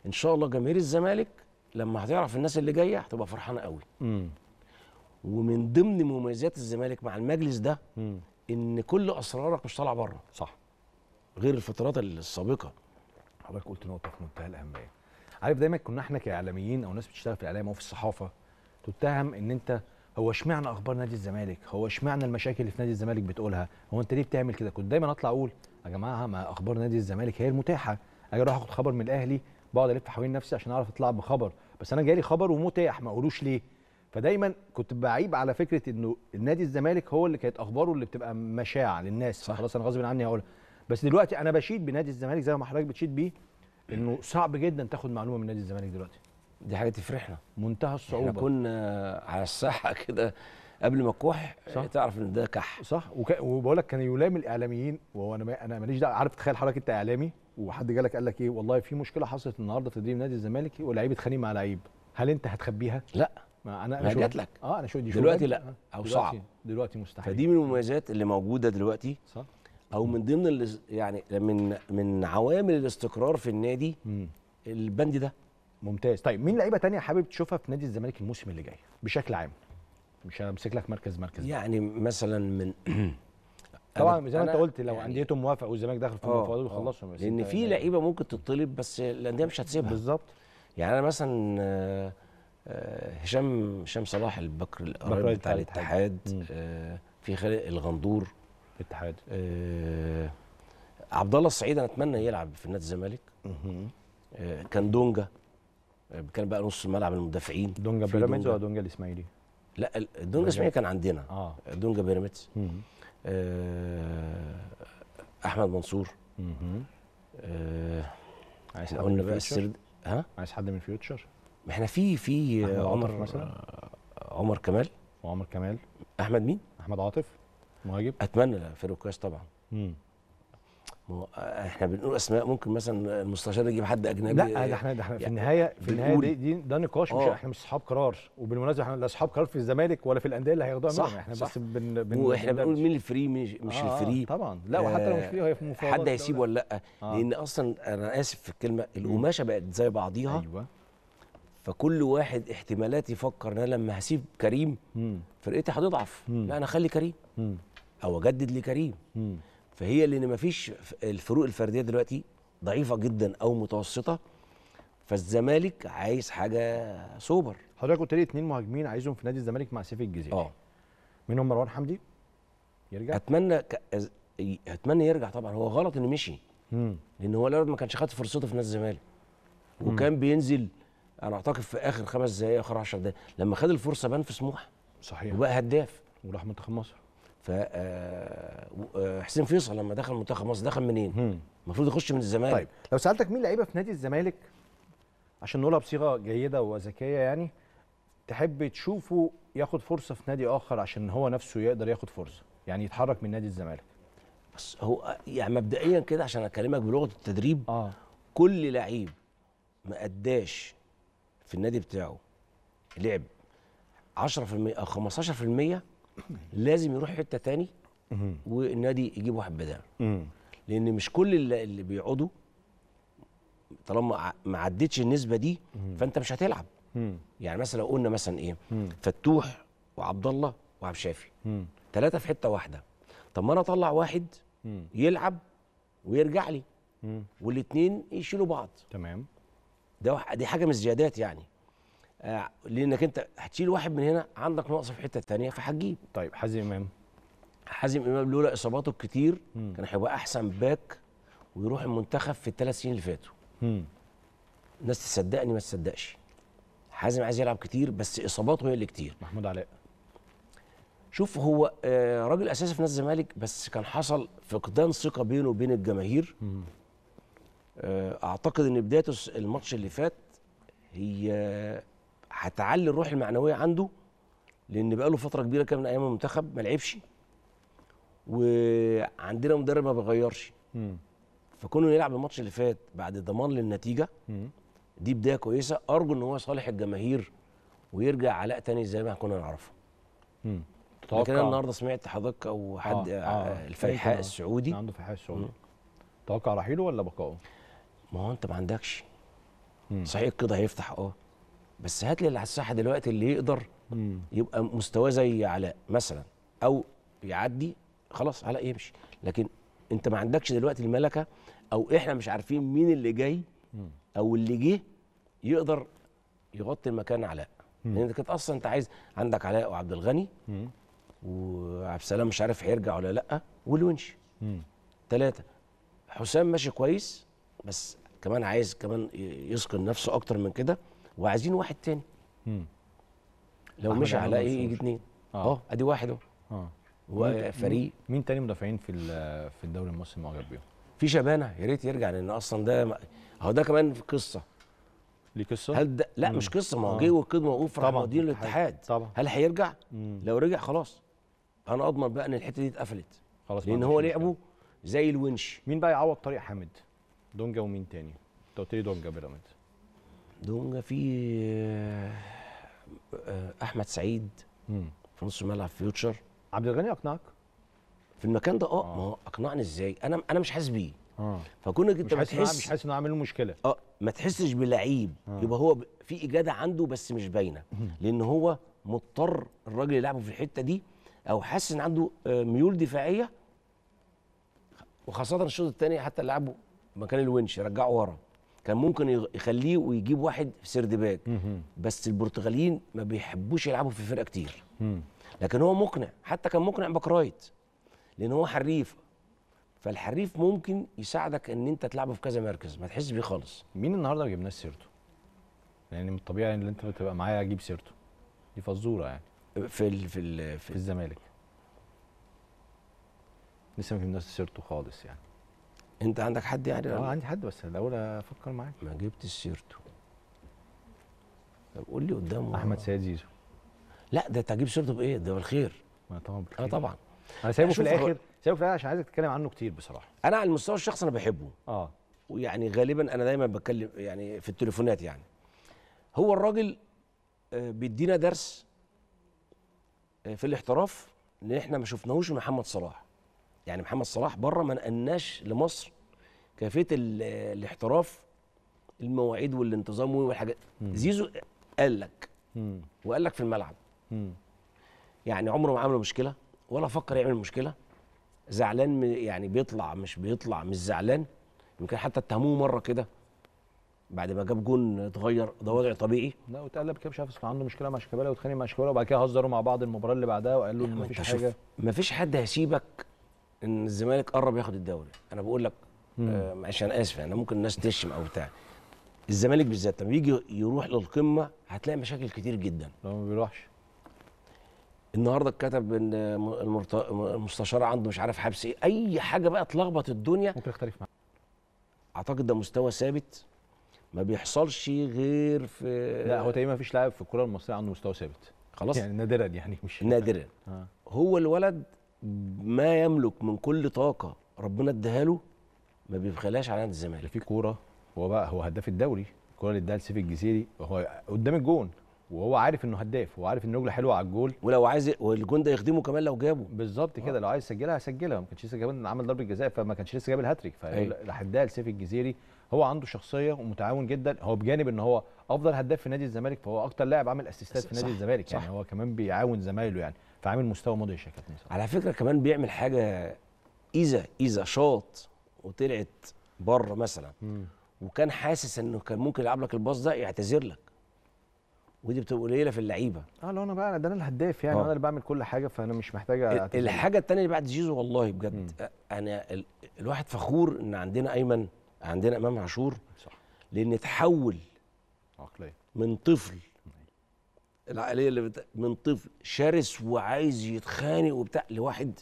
ان شاء الله جماهير الزمالك لما هتعرف الناس اللي جايه هتبقى فرحانه قوي مم. ومن ضمن مميزات الزمالك مع المجلس ده مم. ان كل اسرارك مش طالعه بره صح غير الفترات السابقه حضرتك قلت نقطه في منتهى الاهميه عارف دايما كنا احنا كاعلاميين او ناس بتشتغل في الاعلام او في الصحافه تتهم ان انت هو اشمعنى اخبار نادي الزمالك هو اشمعنى المشاكل اللي في نادي الزمالك بتقولها هو انت ليه بتعمل كده كنت دايما اطلع اقول يا جماعه ما اخبار نادي الزمالك هي المتاحه اجي اروح اخد خبر من الاهلي بقعد الف حوالين نفسي عشان اعرف اطلع بخبر بس انا جالي خبر ومتاح ما اقولوش ليه فدايما كنت بعيب على فكره انه النادي الزمالك هو اللي كانت اخباره اللي بتبقى مشاع للناس صح. خلاص انا غصب عني هقولها بس دلوقتي انا بشيد بنادي الزمالك زي ما حضرتك بتشيد بيه انه صعب جدا تاخد معلومه من نادي الزمالك دلوقتي دي حاجه تفرحنا منتهى الصعوبه احنا كنا على الساحه كده قبل ما الكح صح. تعرف ان ده كح صح وك... وبقول لك كان يلام الاعلاميين وهو انا ما... انا ماليش دعوه عارف تخيل حضرتك انت اعلامي وحد جالك قال لك ايه والله في مشكله حصلت النهارده في تدريب نادي الزمالك ولاعيب اتخانق مع لعيب هل انت هتخبيها؟ لا ما انا ما شغل- جات لك. اه انا شو دي دلوقتي شغلانتي. لا آه. او دلوقتي- صعب دلوقتي مستحيل فدي من المميزات اللي موجوده دلوقتي صح او من ضمن الاس- يعني من من عوامل الاستقرار في النادي مم. البند ده ممتاز طيب مين لعيبه تانية حابب تشوفها في نادي الزمالك الموسم اللي جاي بشكل عام مش همسك لك مركز مركز يعني مثلا من طبعا زي ما انت أنا قلت لو انديتهم موافق والزمالك داخل في آه، المفاوضات آه. ويخلصهم بس لان انت في يعني- لعيبه ممكن تطلب بس الانديه مش هتسيبها بالظبط يعني انا مثلا آه، آه، هشام هشام صلاح البكر القريب بكر بتاع الاتحاد. الاتحاد آه، في خالد الغندور الاتحاد آه، عبد الله السعيد انا اتمنى يلعب في نادي الزمالك آه، كان دونجا آه، كان بقى نص الملعب المدافعين دونجا في بيراميدز ولا دونجا الاسماعيلي؟ لا ال- دونجا الاسماعيلي كان عندنا اه دونجا بيراميدز مم. آه، احمد منصور مهم. آه، عايز إحنا حد قلنا من بقى فيوتشر؟ السرد ها عايز حد من فيوتشر ما احنا في في أحمد عاطف عمر مثلا؟ آه، عمر كمال وعمر كمال احمد مين احمد عاطف مهاجم اتمنى لا فيرو كويس طبعا مم. ما هو احنا بنقول اسماء ممكن مثلا المستشار يجيب حد اجنبي لا ده احنا ده احنا في يعني النهايه في النهايه بنقول- دي, دي ده نقاش مش آه. احنا مش اصحاب قرار وبالمناسبه احنا لا اصحاب قرار في الزمالك ولا في الانديه اللي هياخدوها صح، منهم احنا صح. بس بن, بن واحنا بنقول بندردش. مين الفري مش, مش آه، الفري طبعا لا وحتى لو مش فري هي في مفاوضات حد هيسيب ولا لا آه. لان اصلا انا اسف في الكلمه القماشه بقت زي بعضيها ايوه فكل واحد احتمالات يفكر ان انا لما هسيب كريم مم. فرقتي هتضعف مم. لا انا اخلي كريم مم. او اجدد لكريم مم. فهي لان مفيش الفروق الفرديه دلوقتي ضعيفه جدا او متوسطه فالزمالك عايز حاجه سوبر حضرتك قلت لي اثنين مهاجمين عايزهم في نادي الزمالك مع سيف الجزيري اه منهم مروان حمدي يرجع اتمنى ك... أز- ي- اتمنى يرجع طبعا هو غلط انه مشي مم. لان هو الولد ما كانش خد فرصته في نادي الزمالك وكان بينزل انا اعتقد في اخر خمس دقائق اخر 10 دقائق لما خد الفرصه بان في سموحه صحيح وبقى هداف وراح منتخب مصر ف آه، و- آه، حسين فيصل لما دخل منتخب مصر دخل منين؟ مم. المفروض يخش من الزمالك طيب لو سالتك مين لعيبه في نادي الزمالك عشان نقولها بصيغه جيده وذكيه يعني تحب تشوفه ياخد فرصه في نادي اخر عشان هو نفسه يقدر ياخد فرصه يعني يتحرك من نادي الزمالك بس هو يعني مبدئيا كده عشان اكلمك بلغه التدريب اه كل لعيب ما اداش في النادي بتاعه لعب 10% او 15% لازم يروح حته تاني والنادي يجيب واحد بداله لان مش كل اللي, اللي بيقعدوا طالما ع- ما عدتش النسبه دي فانت مش هتلعب يعني مثلا لو قلنا مثلا ايه فتوح وعبد الله وعبد الشافي ثلاثه في حته واحده طب ما انا اطلع واحد يلعب ويرجع لي والاثنين يشيلوا بعض تمام ده وح- دي حاجه من الزيادات يعني آه لانك انت هتشيل واحد من هنا عندك نقص في حته تانية فهتجيب طيب حازم امام حازم امام لولا اصاباته الكتير مم. كان هيبقى احسن باك ويروح المنتخب في الثلاث سنين اللي فاتوا مم. الناس تصدقني ما تصدقش حازم عايز يلعب كتير بس اصاباته هي اللي كتير محمود علاء شوف هو آه راجل اساسي في نادي الزمالك بس كان حصل فقدان ثقه بينه وبين الجماهير آه اعتقد ان بدايه الس- الماتش اللي فات هي هتعلي الروح المعنويه عنده لان بقاله فتره كبيره كده من ايام المنتخب ما لعبش وعندنا مدرب ما بيغيرش مم. فكونه يلعب الماتش اللي فات بعد ضمان للنتيجه مم. دي بدايه كويسه ارجو ان هو يصالح الجماهير ويرجع علاء تاني زي ما كنا نعرفه مم. لكن انا النهارده سمعت حضرتك او حد آه، آه آه. الفيحاء آه. السعودي عنده فيحاء السعودي توقع رحيله ولا بقائه؟ ما هو انت ما عندكش مم. صحيح كده هيفتح اه بس هات لي اللي على الساحه دلوقتي اللي يقدر يبقى مستواه زي علاء مثلا او يعدي خلاص علاء يمشي لكن انت ما عندكش دلوقتي الملكه او احنا مش عارفين مين اللي جاي مم. او اللي جه يقدر يغطي المكان علاء مم. لان انت كنت اصلا انت عايز عندك علاء وعبد الغني مم. وعبد السلام مش عارف هيرجع ولا لا والونش مم. ثلاثة حسام ماشي كويس بس كمان عايز كمان ي- يسكن نفسه اكتر من كده وعايزين واحد تاني مم. لو أحمد مشي عماد علاء منصور. يجي اتنين آه. اه ادي واحد اهو اه وفريق مين تاني مدافعين في ال- في الدوري المصري معجب بيهم؟ في شبانه يا ريت يرجع لان اصلا ده م- اهو ده كمان في قصه ليه قصه؟ هل ده لا مم. مش قصه ما هو آه. جه وكده موقوف راح طبعاً، مودينه الاتحاد. للاتحاد طبعا هل هيرجع؟ مم. لو رجع خلاص انا اضمن بقى ان الحته دي اتقفلت خلاص ما لان عندوش هو مشكلة. لعبه زي الونش مين بقى يعوض طارق حامد؟ دونجا ومين تاني؟ انت قلت لي دونجا بيراميدز دونجا في آه، آه، احمد سعيد مم. في نص الملعب فيوتشر عبد الغني اقنعك؟ في المكان ده اه ما هو اقنعني ازاي انا انا مش حاسس بيه اه فكونك مش انت حاسس إن هو- بتحس مش حاسس انه عامل له مشكله اه ما تحسش بلعيب آه. يبقى هو ب- في اجاده عنده بس مش باينه لان هو مضطر الراجل يلعبه في الحته دي او حاسس ان عنده آه، ميول دفاعيه وخاصه الشوط الثاني حتى لعبه مكان الونش رجعه ورا كان ممكن يغ- يخليه ويجيب واحد في سيرد باك مهم. بس البرتغاليين ما بيحبوش يلعبوا في فرقه كتير مم. لكن هو مقنع حتى كان مقنع باك رايت لان هو حريف فالحريف ممكن يساعدك ان انت تلعبه في كذا مركز ما تحسش بيه خالص مين النهارده ما جبناش سيرته؟ يعني من الطبيعي ان انت بتبقى معايا اجيب سيرته دي فزوره يعني في ال في ال في الزمالك لسه ما جبناش سيرته خالص يعني انت عندك حد يعني اه عندي حد بس الاول افكر معاك ما جبتش سيرته طب قول لي قدامه احمد سيد زيزو لا ده انت هتجيب سيرته بايه ده بالخير ما طبعا اه طبعا انا سايبه في شوف الاخر هو- سايبه في الاخر عشان عايزك تتكلم عنه كتير بصراحه انا على المستوى الشخصي انا بحبه اه ويعني غالبا انا دايما بتكلم يعني في التليفونات يعني هو الراجل آه، بيدينا درس آه، في الاحتراف ان احنا ما شفناهوش من محمد صلاح يعني محمد صلاح بره ما نقلناش لمصر كيفيه ال- آه، الاحتراف المواعيد والانتظام والحاجات زيزو قال لك مم. وقال لك في الملعب مم. يعني عمره ما عمل مشكله ولا فكر يعمل مشكله زعلان م- يعني بيطلع مش بيطلع مش زعلان يمكن حتى اتهموه مره كده بعد ما جاب جون اتغير ده وضع طبيعي لا واتقلب كده مش عارف كان عنده مشكله مع شيكابالا واتخانق مع شيكابالا وبعد كده هزروا مع بعض المباراه اللي بعدها وقال له ان ما مفيش انت شوف، حاجه مفيش حد هيسيبك ان الزمالك قرب ياخد الدوري انا بقول لك مم. آه معلش انا اسف يعني ممكن الناس تشتم او بتاع الزمالك بالذات لما يجي يروح للقمه هتلاقي مشاكل كتير جدا لو ما بيروحش النهارده اتكتب ان المرت... المستشار عنده مش عارف حبس ايه اي حاجه بقى تلخبط الدنيا ممكن اختلف معاك اعتقد ده مستوى ثابت ما بيحصلش غير في لا هو تقريبا مفيش لاعب في الكره المصريه عنده مستوى ثابت خلاص يعني نادرا يعني مش نادرا آه. هو الولد ما يملك من كل طاقه ربنا اداها له ما بيبخلاش على نادي الزمالك في كوره هو بقى هو هداف الدوري الكوره اللي اداها لسيف الجزيري وهو قدام الجون وهو عارف انه هداف وهو عارف ان رجله حلوه على الجول ولو عايز والجون ده يخدمه كمان لو جابه بالظبط كده لو عايز يسجلها هيسجلها ما كانش لسه كمان عمل ضربه جزاء فما كانش لسه جاب الهاتريك أيوة. فراح اداها لسيف الجزيري هو عنده شخصيه ومتعاون جدا هو بجانب ان هو افضل هداف في نادي الزمالك فهو اكتر لاعب عامل اسيستات في نادي صح، الزمالك صح. يعني هو كمان بيعاون زمايله يعني فعامل مستوى مدهش يا كابتن إسلام. على فكره كمان بيعمل حاجه اذا اذا شاط وطلعت بره مثلا وكان حاسس انه كان ممكن يلعب لك الباص ده يعتذر لك ودي بتبقى قليله في اللعيبه اه لو انا بقى ده انا الهداف يعني آه. انا اللي بعمل كل حاجه فانا مش محتاج ال- أعتذر. الحاجه الثانيه اللي بعد زيزو والله بجد انا ال- الواحد فخور ان عندنا ايمن عندنا امام عاشور صح لان تحول عقليه من طفل العقليه اللي بت... من طفل شرس وعايز يتخانق وبتاع لواحد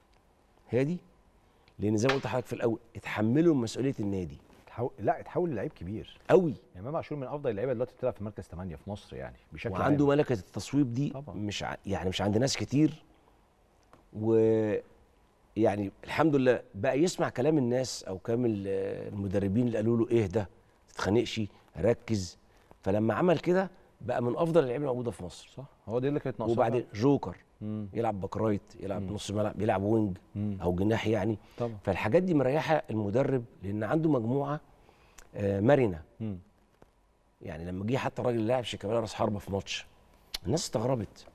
هادي لان زي ما قلت لحضرتك في الاول اتحملوا مسؤوليه النادي تحول لا اتحول للعيب كبير قوي يعني امام عاشور من افضل اللعيبه دلوقتي بتلعب في مركز 8 في مصر يعني بشكل وعنده عام. ملكه التصويب دي طبعا. مش ع... يعني مش عند ناس كتير و يعني الحمد لله بقى يسمع كلام الناس او كلام ال- المدربين اللي قالوا له اهدى ما تتخانقش ركز فلما عمل كده بقى من افضل اللعيبه الموجوده في مصر صح هو دي اللي كانت ناقصاه وبعدين جوكر مم. يلعب باك رايت يلعب نص ملعب يلعب وينج مم. او جناح يعني طبعا فالحاجات دي مريحه المدرب لان عنده مجموعه آه، مرنه مم. يعني لما جه حتى الراجل لاعب شيكابالا راس حربه في ماتش الناس استغربت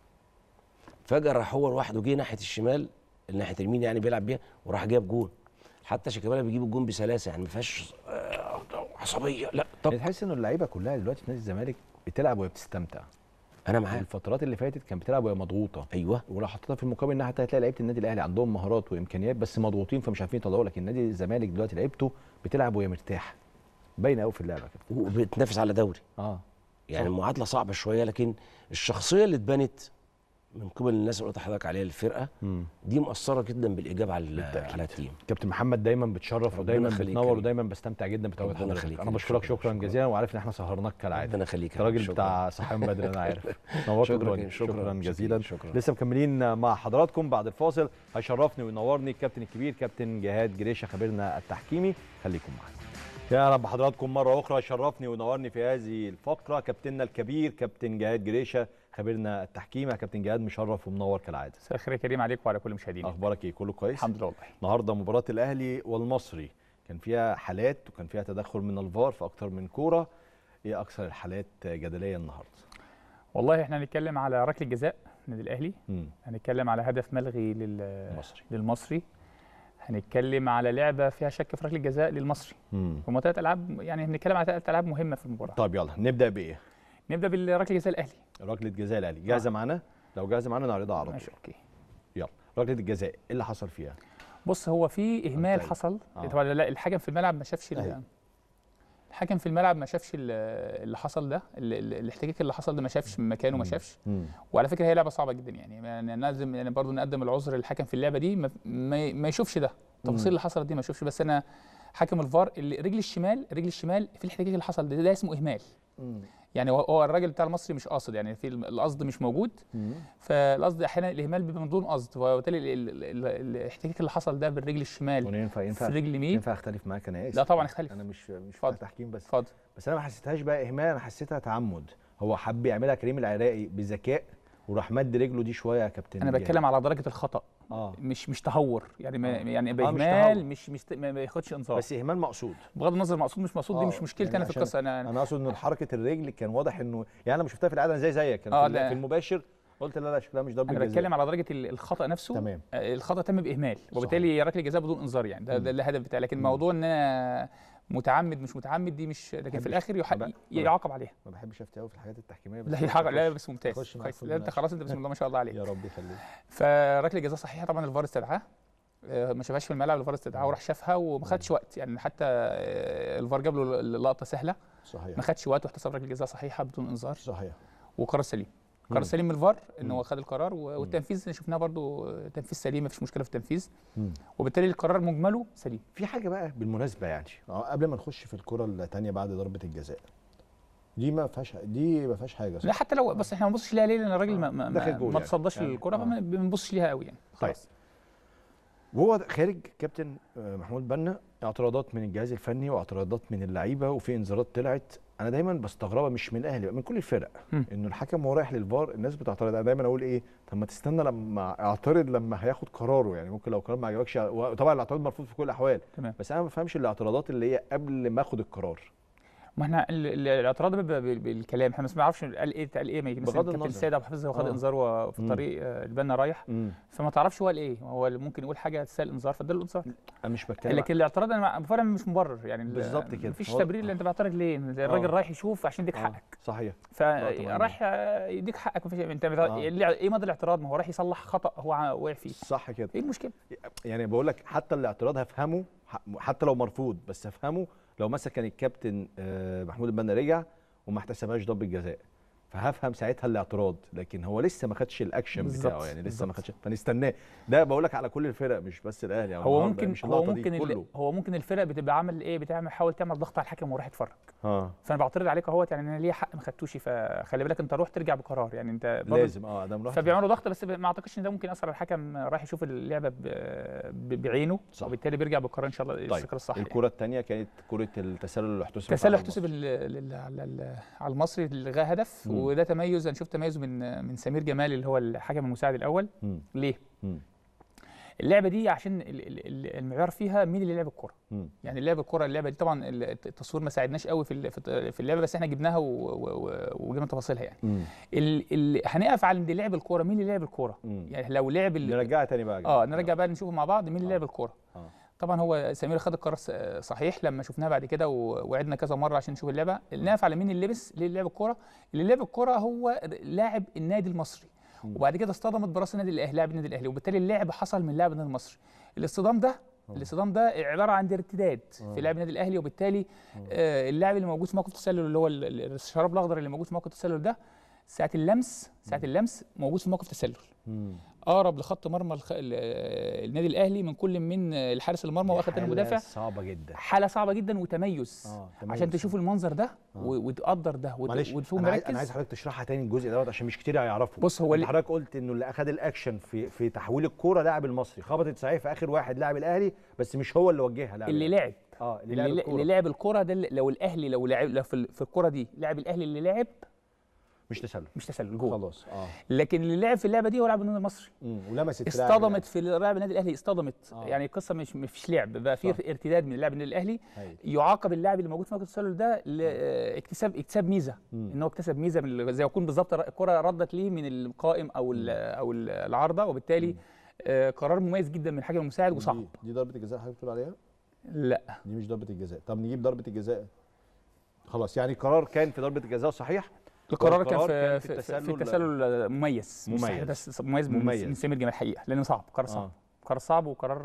فجاه راح هو لوحده جه ناحيه الشمال ناحيه اليمين يعني بيلعب بيها وراح جاب جون حتى شيكابالا بيجيب الجون بسلاسه يعني ما فيهاش آه، عصبيه لا طب تحس انه اللعيبه كلها دلوقتي في نادي الزمالك بتلعب وهي بتستمتع انا معاك الفترات اللي فاتت كانت بتلعب وهي مضغوطه ايوه ولو حطيتها في المقابل الناحيه التانيه هتلاقي لعيبه النادي الاهلي عندهم مهارات وامكانيات بس مضغوطين فمش عارفين يطلعوا لكن نادي الزمالك دلوقتي لعيبته بتلعب وهي مرتاحه باينه قوي في اللعبه كده وبتنافس على دوري اه يعني صح. المعادله صعبه شويه لكن الشخصيه اللي اتبنت من قبل الناس اللي قلت لحضرتك عليها الفرقه مم. دي مؤثره جدا بالايجاب على على التيم كابتن محمد دايما بتشرف ربنا ودايما يخليك بتنور كريم. ودايما بستمتع جدا بتواجد ربنا حضرتك يخليك انا كريم. بشكرك شكراً، شكرا جزيلا وعارف ان احنا سهرناك كالعاده ربنا يخليك انت راجل شكراً. بتاع صحيان بدري انا عارف نورت شكراً الدنيا. كريم. شكراً. شكرا جزيلا شكراً. لسه مكملين مع حضراتكم بعد الفاصل هيشرفني وينورني الكابتن الكبير كابتن جهاد جريشه خبيرنا التحكيمي خليكم معانا يا اهلا بحضراتكم مره اخرى شرفني ونورني في هذه الفقره كابتننا الكبير كابتن جهاد جريشه خبيرنا التحكيمي يا كابتن جهاد مشرف ومنور كالعاده مساء الخير يا كريم عليك وعلى كل مشاهدينا اخبارك ايه كله كويس الحمد لله والله النهارده مباراه الاهلي والمصري كان فيها حالات وكان فيها تدخل من الفار في اكتر من كوره ايه اكثر الحالات جدليه النهارده والله احنا هنتكلم على ركله جزاء النادي الاهلي مم. هنتكلم على هدف ملغي لل المصري. للمصري هنتكلم على لعبه فيها شك في ركله جزاء للمصري مم. هما ثلاث العاب يعني هنتكلم على ثلاث العاب مهمه في المباراه طيب يلا نبدا بايه نبدا بالركله جزاء الاهلي ركله جزاء الاهلي جاهزه معانا لو جاهزه معانا نعرضها على طول ماشي اوكي يلا ركله الجزاء ايه اللي حصل فيها بص هو في اهمال طيب. حصل آه. طبعا لا الحكم في الملعب ما شافش ال- أيوة. الحكم في الملعب ما شافش ال- اللي حصل ده ال- ال- الاحتكاك اللي حصل ده ما شافش من مكانه ما شافش مم. وعلى فكره هي لعبه صعبه جدا يعني يعني لازم يعني برضه نقدم العذر للحكم في اللعبه دي ما, ما, ما يشوفش ده التفاصيل اللي حصلت دي ما يشوفش بس انا حكم الفار اللي رجل الشمال رجل الشمال في الاحتكاك اللي حصل ده, ده اسمه اهمال مم. يعني هو- هو الراجل بتاع المصري مش قاصد يعني في القصد مش موجود مم. فالقصد احيانا الاهمال بيبقى من دون قصد وبالتالي ال- ال- ال- الاحتكاك اللي حصل ده بالرجل الشمال وانا ينفع ينفع في رجل اليمين ينفع اختلف معاك انا اسف لا طبعا اختلف انا مش مش اتفضل. بتاع تحكيم بس اتفضل بس انا ما حسيتهاش بقى اهمال انا حسيتها تعمد هو حب يعملها كريم العراقي بذكاء وراح مد رجله دي شويه يا كابتن انا جهاد. بتكلم على درجه الخطا اه مش مش تهور يعني ما آه. يعني آه، مش باهمال تهور. مش مش ما ما ياخدش انذار بس اهمال مقصود بغض النظر مقصود مش مقصود دي آه، مش مشكلتي يعني انا في عشان القصه انا انا اقصد ان حركه الرجل كان واضح انه يعني انا لما شفتها في العاده أنا زي زيك كان آه، في, لا. في المباشر قلت لا لا شكلها مش ضربه انا جزاء. بتكلم على درجه ال- الخطا نفسه تمام. آه، الخطا تم باهمال وبالتالي ركله جزاء بدون انذار يعني ده, ده الهدف بتاعي لكن موضوع ان انا متعمد مش متعمد دي مش لكن بحبش- في الاخر يح- ما ب- يعاقب عليها ما بحبش افتي قوي في الحاجات التحكيميه بس لا يعاقب لا بس ممتاز أخش معاك كويس في لا انت المناقشة. خلاص انت بسم الله ما شاء الله عليك يا رب يخليك فركله جزاء صحيحه طبعا الفار استدعاه آه، ما شافهاش في الملعب الفار استدعاه وراح شافها وما خدش وقت يعني حتى آه، الفار جاب له اللقطه سهله صحيح ما خدش وقت واحتسب ركله جزاء صحيحه بدون انذار صحيح وقرار سليم مم. قرار سليم من الفار ان مم. هو خد القرار و- والتنفيذ شفناه برضو تنفيذ سليم ما فيش مشكله في التنفيذ مم. وبالتالي القرار مجمله سليم في حاجه بقى بالمناسبه يعني آه، قبل ما نخش في الكره الثانيه بعد ضربه الجزاء دي ما فيهاش دي ما فيهاش حاجه صح؟ لا حتى لو بس احنا ما بنبصش ليها ليه لان الراجل ما, ما, داخل ما, جول ما يعني. تصداش يعني، للكره آه. فما بنبصش ليها قوي يعني طيب وهو خارج كابتن آه، محمود بنا اعتراضات من الجهاز الفني واعتراضات من اللعيبه وفي انذارات طلعت انا دايما بستغربها مش من الاهلي بقى، من كل الفرق مم. انه الحكم وهو رايح للفار الناس بتعترض انا دايما اقول ايه طب ما تستنى لما اعترض لما هياخد قراره يعني ممكن لو قرار ما عجبكش وطبعا الاعتراض مرفوض في كل الاحوال تمام بس انا ما بفهمش الاعتراضات اللي هي قبل ما اخد القرار ما احنا ال- ال- الاعتراض بيبقى بال- بالكلام احنا ما بنعرفش قال ايه قال ايه ما يجي مثلا بغض كابتن النظر. سيد ابو حفيظ هو خد آه. انذار وهو في مم. الطريق آه، البنا رايح مم. فما تعرفش هو قال ايه هو اللي ممكن يقول حاجه تستاهل انذار فاداله انذار انا مش بتكلم لكن الاعتراض انا بفرق مش مبرر يعني ال- بالظبط كده. مفيش هو- تبرير اللي انت بعترض ليه الراجل آه. رايح يشوف عشان يديك آه، حقك صحيح آه، طبعاً. فرايح آه، يديك حقك مفيش انت آه. اللي- ايه مدى الاعتراض ما هو رايح يصلح خطا هو ع- وقع فيه صح كده ايه المشكله يعني بقول لك حتى الاعتراض هفهمه ح- حتى لو مرفوض بس هفهمه لو مثلا كان الكابتن آه، محمود البنا رجع وما احتسبهاش ضربه جزاء فهفهم ساعتها الاعتراض لكن هو لسه ما خدش الاكشن بالظبط، بتاعه يعني لسه ما بالظبط. خدش فنستناه ده بقول لك على كل الفرق مش بس الاهلي أو هو النهاردة، ممكن مش هو اللقطة دي، ممكن ال- كله هو ممكن الفرق بتبقى عامل ايه بتعمل حاول تعمل ضغط على الحكم وراح يتفرج اه فانا بعترض عليك اهوت يعني انا ليه حق ما خدتوش فخلي بالك انت روح ترجع بقرار يعني انت برضه- لازم اه ده رحت فبيعملوا ضغط بس ما اعتقدش ان ده ممكن ياثر على الحكم رايح يشوف اللعبه ب- ب- بعينه صح. وبالتالي بيرجع بالقرار ان شاء الله طيب الشكل الصح يعني. الكره الثانيه كانت كره التسلل اللي احتسبت تسلل على احتسب ال- ال- على ال- على المصري اللي لغاه هدف مم. وده تميز انا شفت تميز من من سمير جمال اللي هو الحكم المساعد الاول مم. ليه؟ مم. اللعبه دي عشان ال- ال- ال- المعيار فيها مين اللي لعب الكوره مم. يعني لعب الكوره اللعبه دي طبعا ال- التصوير ما ساعدناش قوي في ال- في في اللعبه بس احنا جبناها و- و- و- وجبنا تفاصيلها يعني مم. ال ال هنقف على اللي لعب الكوره مين اللي لعب الكوره يعني لو لعب ال- نرجعها تاني بقى يا اه جماعة. نرجع بقى نشوف مع بعض مين اللي لعب الكوره آه. طبعا هو سمير خد القرار س- صحيح لما شفناها بعد كده و- وعدنا كذا مره عشان نشوف اللعبه نقف على مين اللي لبس اللي لعب الكوره اللي لعب الكوره هو لاعب النادي المصري وبعد كده اصطدمت براس النادي الاهلي لاعب النادي الاهلي وبالتالي اللعب حصل من لاعب النادي المصري الاصطدام ده الاصطدام ده عباره عن ارتداد في لاعب النادي الاهلي وبالتالي آه اللاعب اللي موجود في موقف التسلل اللي هو ال- ال- الشراب الاخضر اللي موجود في موقف التسلل ده ساعه اللمس ساعه اللمس موجود في موقف تسلل مم. اقرب لخط مرمى الخ... ال- آه، النادي الاهلي من كل من آه، الحارس المرمى واخد تاني حالة مدافع صعبه جدا حاله صعبه جدا وتميز آه، تميز. عشان تشوف المنظر ده و- وتقدر ده وت- معلش وتكون انا عايز, مركز أنا عايز حضرتك تشرحها تاني الجزء دوت عشان مش كتير هيعرفوا بص، هو أنت اللي- حضرتك قلت انه اللي اخذ الاكشن في في تحويل الكوره لاعب المصري خبطت صحيح في اخر واحد لاعب الاهلي بس مش هو اللي وجهها لاعب اللي الأهلي. لعب اه اللي اللي, لعب اللي, الكوره اللي لعب الكرة ده اللي- لو الاهلي لو لعب لو في, ال- في الكرة دي لاعب الاهلي اللي لعب مش تسلل مش تسلل جول خلاص اه لكن اللي لعب في اللعبه دي هو لاعب النادي المصري مم. ولمست في لاعب اصطدمت في لاعب النادي الاهلي اصطدمت آه. يعني القصه مش ما فيش لعب بقى في صح. ارتداد من لاعب النادي الاهلي هايل. يعاقب اللاعب اللي موجود في موقف التسلل ده لاكتساب اكتساب ميزه مم. ان هو اكتسب ميزه من ال- زي يكون بالظبط ر- الكره ردت ليه من القائم او ال او ال- العارضه وبالتالي آه قرار مميز جدا من الحكم المساعد وصعب دي, دي ضربه الجزاء اللي حضرتك بتقول عليها لا دي مش ضربه الجزاء طب نجيب ضربه الجزاء خلاص يعني القرار كان في ضربه الجزاء صحيح القرار كان والقرار في, في, في, في التسلل مميز مش صحيح، مميز. بس مميز من, مميز. من سمير جمال الحقيقه لانه صعب قرار صعب آه. قرار صعب وقرار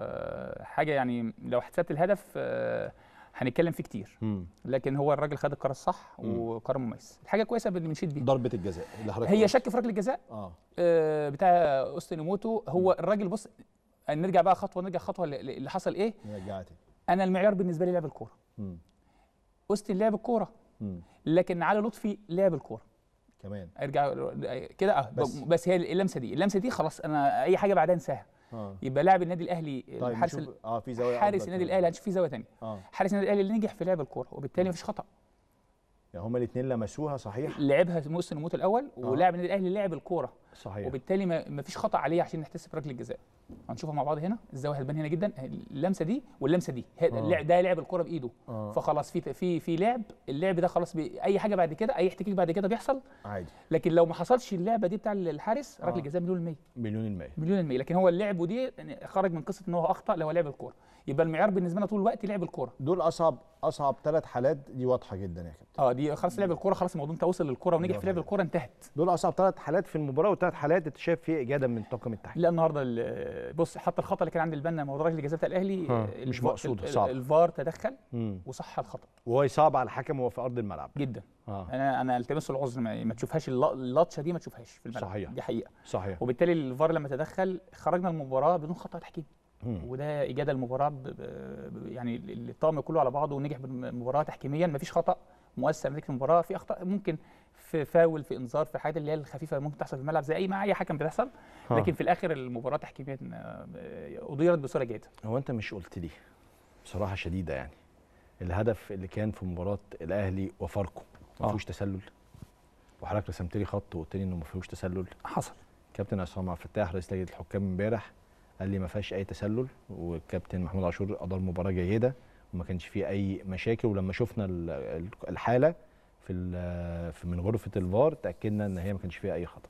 آه، حاجه يعني لو حسبت الهدف آه، هنتكلم فيه كتير مم. لكن هو الراجل خد القرار الصح مم. وقرار مميز الحاجه كويسه اللي بنشيد بيها ضربه الجزاء اللي حضرتك هي قلت. شك في ركله الجزاء اه آه، بتاع اوستن موتو هو الراجل بص نرجع بقى خطوه نرجع خطوه ل- ل- اللي حصل ايه رجعت تاني. انا المعيار بالنسبه لي لعب الكوره مم. اوستن لعب الكوره مم. لكن علي لطفي لعب الكوره كمان ارجع كده اه بس. بس, بس هي اللمسه دي اللمسه دي خلاص انا اي حاجه بعدها انساها اه يبقى لاعب النادي الاهلي طيب الحارس نشوف- ال- اه في زاويه حارس أفضل النادي كمان. الاهلي هنشوف فيه زاويه ثانيه اه حارس النادي الاهلي اللي نجح في لعب الكوره وبالتالي مفيش خطا يعني هما الاثنين لمسوها صحيح لعبها محسن الموت الاول آه. ولاعب النادي الاهلي لعب الكوره صحيح وبالتالي ما ما فيش خطا عليه عشان نحتسب ركله الجزاء هنشوفها مع بعض هنا الزاويه هتبان هنا جدا اللمسه دي واللمسه دي هي- آه. اللعب ده لعب الكوره بايده آه. فخلاص في في في لعب اللعب ده خلاص بي اي حاجه بعد كده اي احتكاك بعد كده بيحصل عادي لكن لو ما حصلش اللعبه دي بتاع الحارس آه. ركله جزاء مليون المية مليون المية مليون المية لكن هو اللعب ودي يعني خرج من قصه ان هو اخطا اللي هو لعب الكوره يبقى المعيار بالنسبه لنا طول الوقت لعب الكوره دول اصعب اصعب ثلاث حالات دي واضحه جدا يا كابتن اه دي خلاص لعب الكوره خلاص الموضوع انت وصل للكوره ونجح في لعب الكوره انتهت دول اصعب ثلاث حالات في المباراه وثلاث حالات انت شايف فيه اجاده من طاقم التحكيم لا النهارده ال- بص حتى الخطا اللي كان عند البنا موضوع ركله الجزاء بتاع الاهلي ها، آه، مش الف- مقصودة، ال- صعب. الفار تدخل مم. وصح الخطا وهو صعب على الحكم وهو في ارض الملعب جدا اه انا انا التمس العذر ما, ما تشوفهاش الل- اللطشه دي ما تشوفهاش في الملعب صحيح. دي حقيقه صحيح وبالتالي الفار لما تدخل خرجنا من المباراه بدون خطا تحكيم مم. وده اجاده المباراه ب... ب... يعني ال- الطاقم كله على بعضه ونجح بالمباراه تحكيميا ما فيش خطا مؤثر نتيجه المباراه في اخطاء ممكن في فاول في انذار في الحاجات اللي هي الخفيفه ممكن تحصل في الملعب زي اي مع اي حكم بتحصل ها. لكن في الاخر المباراه تحكيميا آه، اديرت بصوره جيده هو انت مش قلت لي بصراحه شديده يعني الهدف اللي كان في مباراه الاهلي وفاركو ما آه. فيهوش تسلل وحضرتك رسمت لي خط وقلت لي انه ما فيهوش تسلل حصل كابتن عصام عبد الفتاح رئيس لجنه الحكام امبارح قال لي ما فيهاش اي تسلل والكابتن محمود عاشور ادار مباراه جيده وما كانش فيه اي مشاكل ولما شفنا ال- ال- الحاله في ال- في من غرفه الفار تاكدنا ان هي ما كانش فيها اي خطا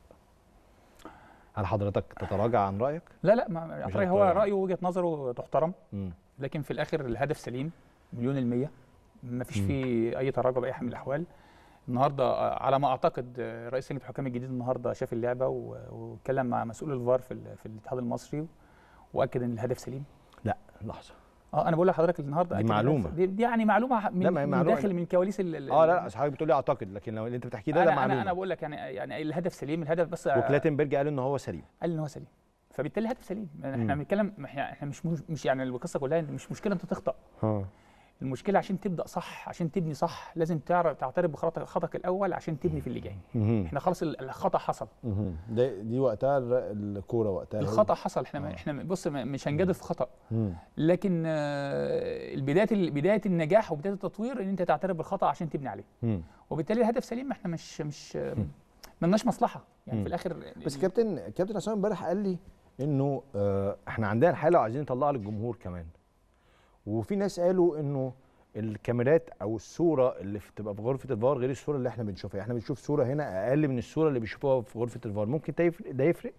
هل حضرتك تتراجع عن رايك لا لا ما مش يعني هو هتراجع. رايه وجهه نظره تحترم مم. لكن في الاخر الهدف سليم مليون المية ما فيش مم. فيه اي تراجع باي حال من الاحوال النهارده آه، على ما اعتقد آه، رئيس لجنه الحكام الجديد النهارده شاف اللعبه و- واتكلم مع مسؤول الفار في ال- في الاتحاد المصري واكد ان الهدف سليم لا لحظه اه انا بقول لحضرتك النهارده دي أكد معلومة. الهدف- دي, دي يعني معلومه من, لا، ما هي من معلومة. داخل من كواليس ال- ال- اه لا لا أصل حضرتك بتقول لي اعتقد لكن لو اللي انت بتحكيه ده ده انا معلومه انا انا بقول لك يعني يعني الهدف سليم الهدف بس وكلاتنبرج قال ان هو سليم قال ان هو سليم فبالتالي الهدف سليم احنا مم. بنتكلم احنا إحنا مش مش يعني القصه كلها إن مش مشكله انت تخطأ ها المشكله عشان تبدا صح عشان تبني صح لازم تعرف تعترف بخطأ خطأك الاول عشان تبني في اللي جاي مهم. احنا خلاص ال- الخطأ حصل مهم. ده دي وقتها الر- الكوره وقتها هي- الخطأ حصل احنا ما احنا بص ما- مش هنجادل في خطأ مم. لكن آه، البدايه بدايه النجاح وبدايه التطوير ان انت تعترف بالخطأ عشان تبني عليه مم. وبالتالي الهدف سليم احنا مش مش مش ملناش مصلحه يعني مم. في الاخر بس كابتن كابتن عصام امبارح قال لي انه آه، احنا عندنا حاله وعايزين نطلعها للجمهور كمان وفي ناس قالوا انه الكاميرات او الصوره اللي في- بتبقى في غرفه الفار غير الصوره اللي احنا بنشوفها احنا بنشوف صوره هنا اقل من الصوره اللي بيشوفوها في غرفه الفار ممكن ده يفرق ده يفرق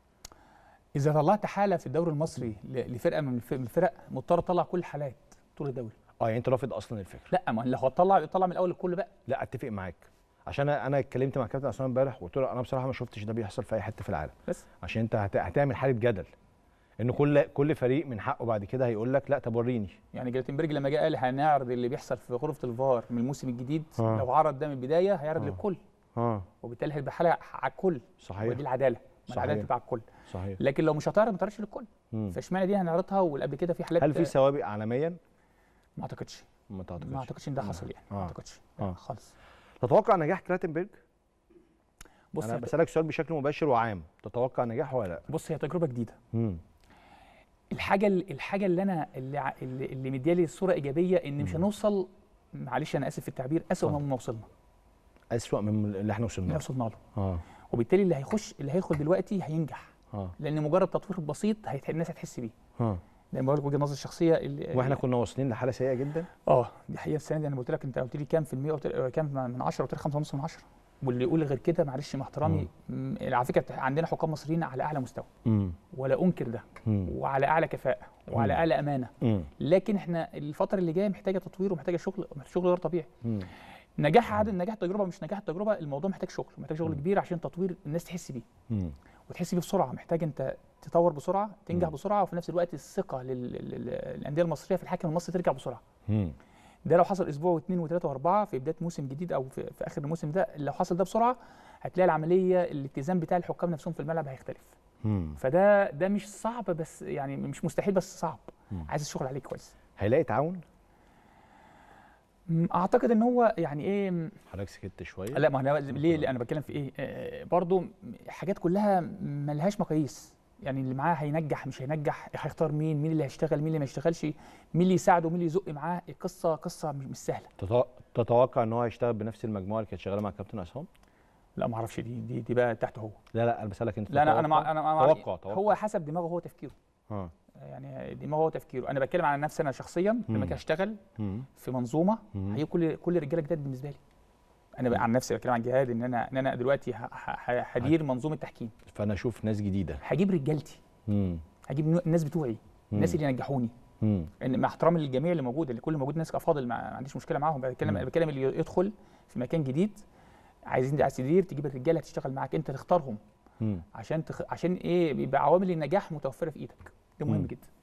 اذا طلعت حاله في الدوري المصري ل- لفرقه من الف- من الفرق مضطر اطلع كل الحالات طول الدوري اه يعني انت رافض اصلا الفكره لا ما لو هتطلع يطلع من الاول الكل بقى لا اتفق معاك عشان انا أنا اتكلمت مع كابتن عصام امبارح وقلت له انا بصراحه ما شفتش ده بيحصل في اي حته في العالم بس عشان انت هت- هتعمل حاله جدل ان كل كل فريق من حقه بعد كده هيقول لك لا طب وريني يعني جلاتنبرج لما جه قال هنعرض اللي بيحصل في غرفه الفار من الموسم الجديد آه. لو عرض ده من البدايه هيعرض آه. للكل اه وبالتالي هيبقى حاله على الكل صحيح. ودي العداله ما صحيح. العداله تبقى على الكل صحيح لكن لو مش هتعرض ما تعرضش للكل مم. فاشمعنى دي هنعرضها واللي قبل كده في حالات هل في سوابق عالميا ما اعتقدش ما تعتقدش ما اعتقدش ان ده حصل يعني ما آه. اعتقدش اه خالص تتوقع نجاح كلاتنبرج بص انا هي- بسالك سؤال بشكل مباشر وعام تتوقع نجاحه ولا لا بص هي تجربه جديده مم. الحاجه الحاجه اللي انا اللي ع- اللي, اللي مديالي صوره ايجابيه ان مش هنوصل معلش انا اسف في التعبير اسوء مما وصلنا اسوأ من اللي احنا وصلنا اللي له وصلنا له اه وبالتالي اللي هيخش اللي هيدخل دلوقتي هينجح اه لان مجرد تطوير بسيط هيتح... الناس هتحس بيه اه لان بقول لك وجهه نظري الشخصيه اللي واحنا كنا واصلين لحاله سيئه جدا اه دي حقيقه السنه دي انا قلت لك انت قلت لي كام في المية قلت لي كام من 10 قلت لك 5 ونص من 10 واللي يقول غير كده معلش مع احترامي م- على فكره عندنا حكام مصريين على اعلى مستوى امم ولا انكر ده مم. وعلى اعلى كفاءه وعلى مم. اعلى امانه مم. لكن احنا الفتره اللي جايه محتاجه تطوير ومحتاجه شغل شغل غير طبيعي مم. نجاح عدد نجاح التجربه مش نجاح التجربه الموضوع محتاج شغل محتاج شغل مم. كبير عشان تطوير الناس تحس بيه مم. وتحس بيه بسرعه محتاج انت تطور بسرعه تنجح مم. بسرعه وفي نفس الوقت الثقه لل- لل- لل- للانديه المصريه في الحكم المصري ترجع بسرعه مم. ده لو حصل اسبوع واثنين وثلاثه واربعه في بدايه موسم جديد او في, في اخر الموسم ده لو حصل ده بسرعه هتلاقي العمليه الاتزان بتاع الحكام نفسهم في الملعب هيختلف مم. فده ده مش صعب بس يعني مش مستحيل بس صعب مم. عايز الشغل عليه كويس هيلاقي تعاون م، اعتقد ان هو يعني ايه م، حضرتك سكت شويه لا ما انا ليه ليه انا بتكلم في ايه آه، برضو م- حاجات كلها ملهاش مقاييس يعني اللي معاه هينجح مش هينجح هيختار مين مين اللي هيشتغل مين اللي ما يشتغلش مين اللي يساعده مين اللي يزق معاه القصه قصه مش مش سهله تت- تتوقع ان هو هيشتغل بنفس المجموعه اللي كانت شغاله مع كابتن عصام لا ما اعرفش دي دي دي بقى تحته هو لا لا انا بسالك انت لا انا انا تتوقع؟ مع انا مع توقع توقع هو حسب دماغه هو تفكيره اه يعني دماغه هو تفكيره انا بتكلم على نفسي انا شخصيا لما مم. اجي اشتغل مم. في منظومه مم. هي كل كل رجاله جداد بالنسبه لي انا بقى عن نفسي بتكلم عن جهاد ان انا ان انا دلوقتي ه- ه- ه- هدير منظومه تحكيم فانا اشوف ناس جديده هجيب رجالتي مم. هجيب نو- الناس بتوعي الناس مم. اللي ينجحوني مم. ان مع احترامي للجميع اللي موجود اللي كل موجود ناس افاضل ما ما عنديش مشكله معاهم بتكلم مم. بتكلم اللي يدخل في مكان جديد عايزين عايز تدير تجيب الرجاله تشتغل معاك انت تختارهم مم. عشان تخ... عشان ايه بيبقى عوامل النجاح متوفره في ايدك ده مهم مم. جدا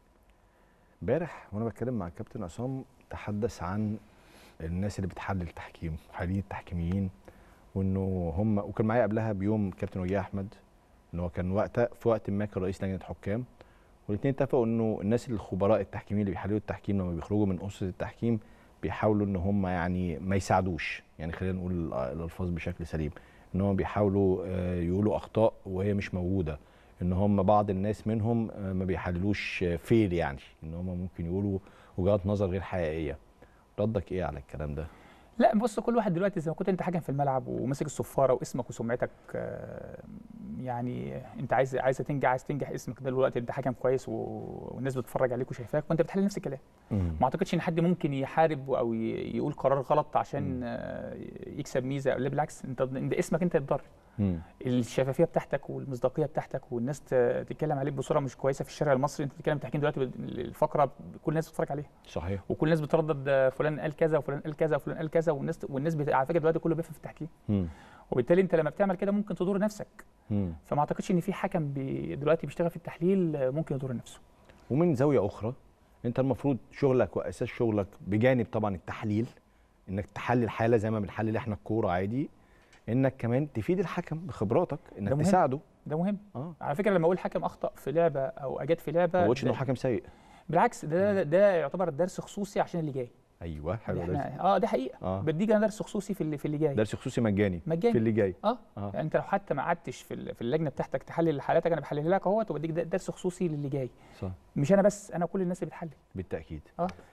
امبارح وانا بتكلم مع الكابتن عصام تحدث عن الناس اللي بتحلل تحكيم محللين التحكيميين وانه هم وكان معايا قبلها بيوم كابتن وجيه احمد ان هو كان وقت في وقت ما كان رئيس لجنه حكام والاثنين اتفقوا انه الناس الخبراء التحكيميين اللي بيحللوا التحكيم لما بيخرجوا من اسره التحكيم بيحاولوا ان هم يعني ما يساعدوش يعني خلينا نقول ال- الالفاظ بشكل سليم ان هم بيحاولوا آه، يقولوا اخطاء وهي مش موجوده ان هم بعض الناس منهم آه، ما بيحللوش آه، فيل يعني ان هم ممكن يقولوا وجهات نظر غير حقيقيه ردك ايه على الكلام ده لا بص كل واحد دلوقتي زي ما كنت انت حاكم في الملعب وماسك الصفاره واسمك وسمعتك آه، يعني انت عايز عايز تنجح عايز تنجح اسمك ده دلوقتي انت حكم كويس و... والناس بتتفرج عليك وشايفاك وانت بتحلل نفس الكلام ما اعتقدش ان حد ممكن يحارب او ي- يقول قرار غلط عشان آه، يكسب ميزه لا بالعكس انت انت اسمك انت يتضر مم. الشفافيه بتاعتك والمصداقيه بتاعتك والناس ت- تتكلم عليك بصوره مش كويسه في الشارع المصري انت بتتكلم تحكيم دلوقتي بال- الفقره كل الناس بتتفرج عليها صحيح وكل الناس بتردد آه، فلان قال كذا وفلان قال كذا وفلان قال كذا والناس والناس بت... على فكره دلوقتي كله بيفهم في التحكيم مم. وبالتالي انت لما بتعمل كده ممكن تضر نفسك مم. فما اعتقدش ان في حكم بي... دلوقتي بيشتغل في التحليل آه، ممكن يضر نفسه ومن زاويه اخرى انت المفروض شغلك واساس شغلك بجانب طبعا التحليل انك تحلل حاله زي ما بنحلل احنا الكوره عادي انك كمان تفيد الحكم بخبراتك انك ده مهم. تساعده ده مهم اه على فكره لما اقول حكم اخطا في لعبه او اجاد في لعبه ما قلتش ده- انه حكم سيء بالعكس ده, ده ده يعتبر درس خصوصي عشان اللي جاي ايوه حلو احنا ده اه ده حقيقه آه. بديك انا درس خصوصي في اللي في اللي جاي درس خصوصي مجاني مجاني في اللي جاي اه, آه. يعني انت لو حتى ما قعدتش في ال- في اللجنه بتاعتك تحلل حالاتك انا بحلل لك اهوت وبديك د- درس خصوصي للي جاي صح مش انا بس انا كل الناس اللي بتحلل بالتاكيد اه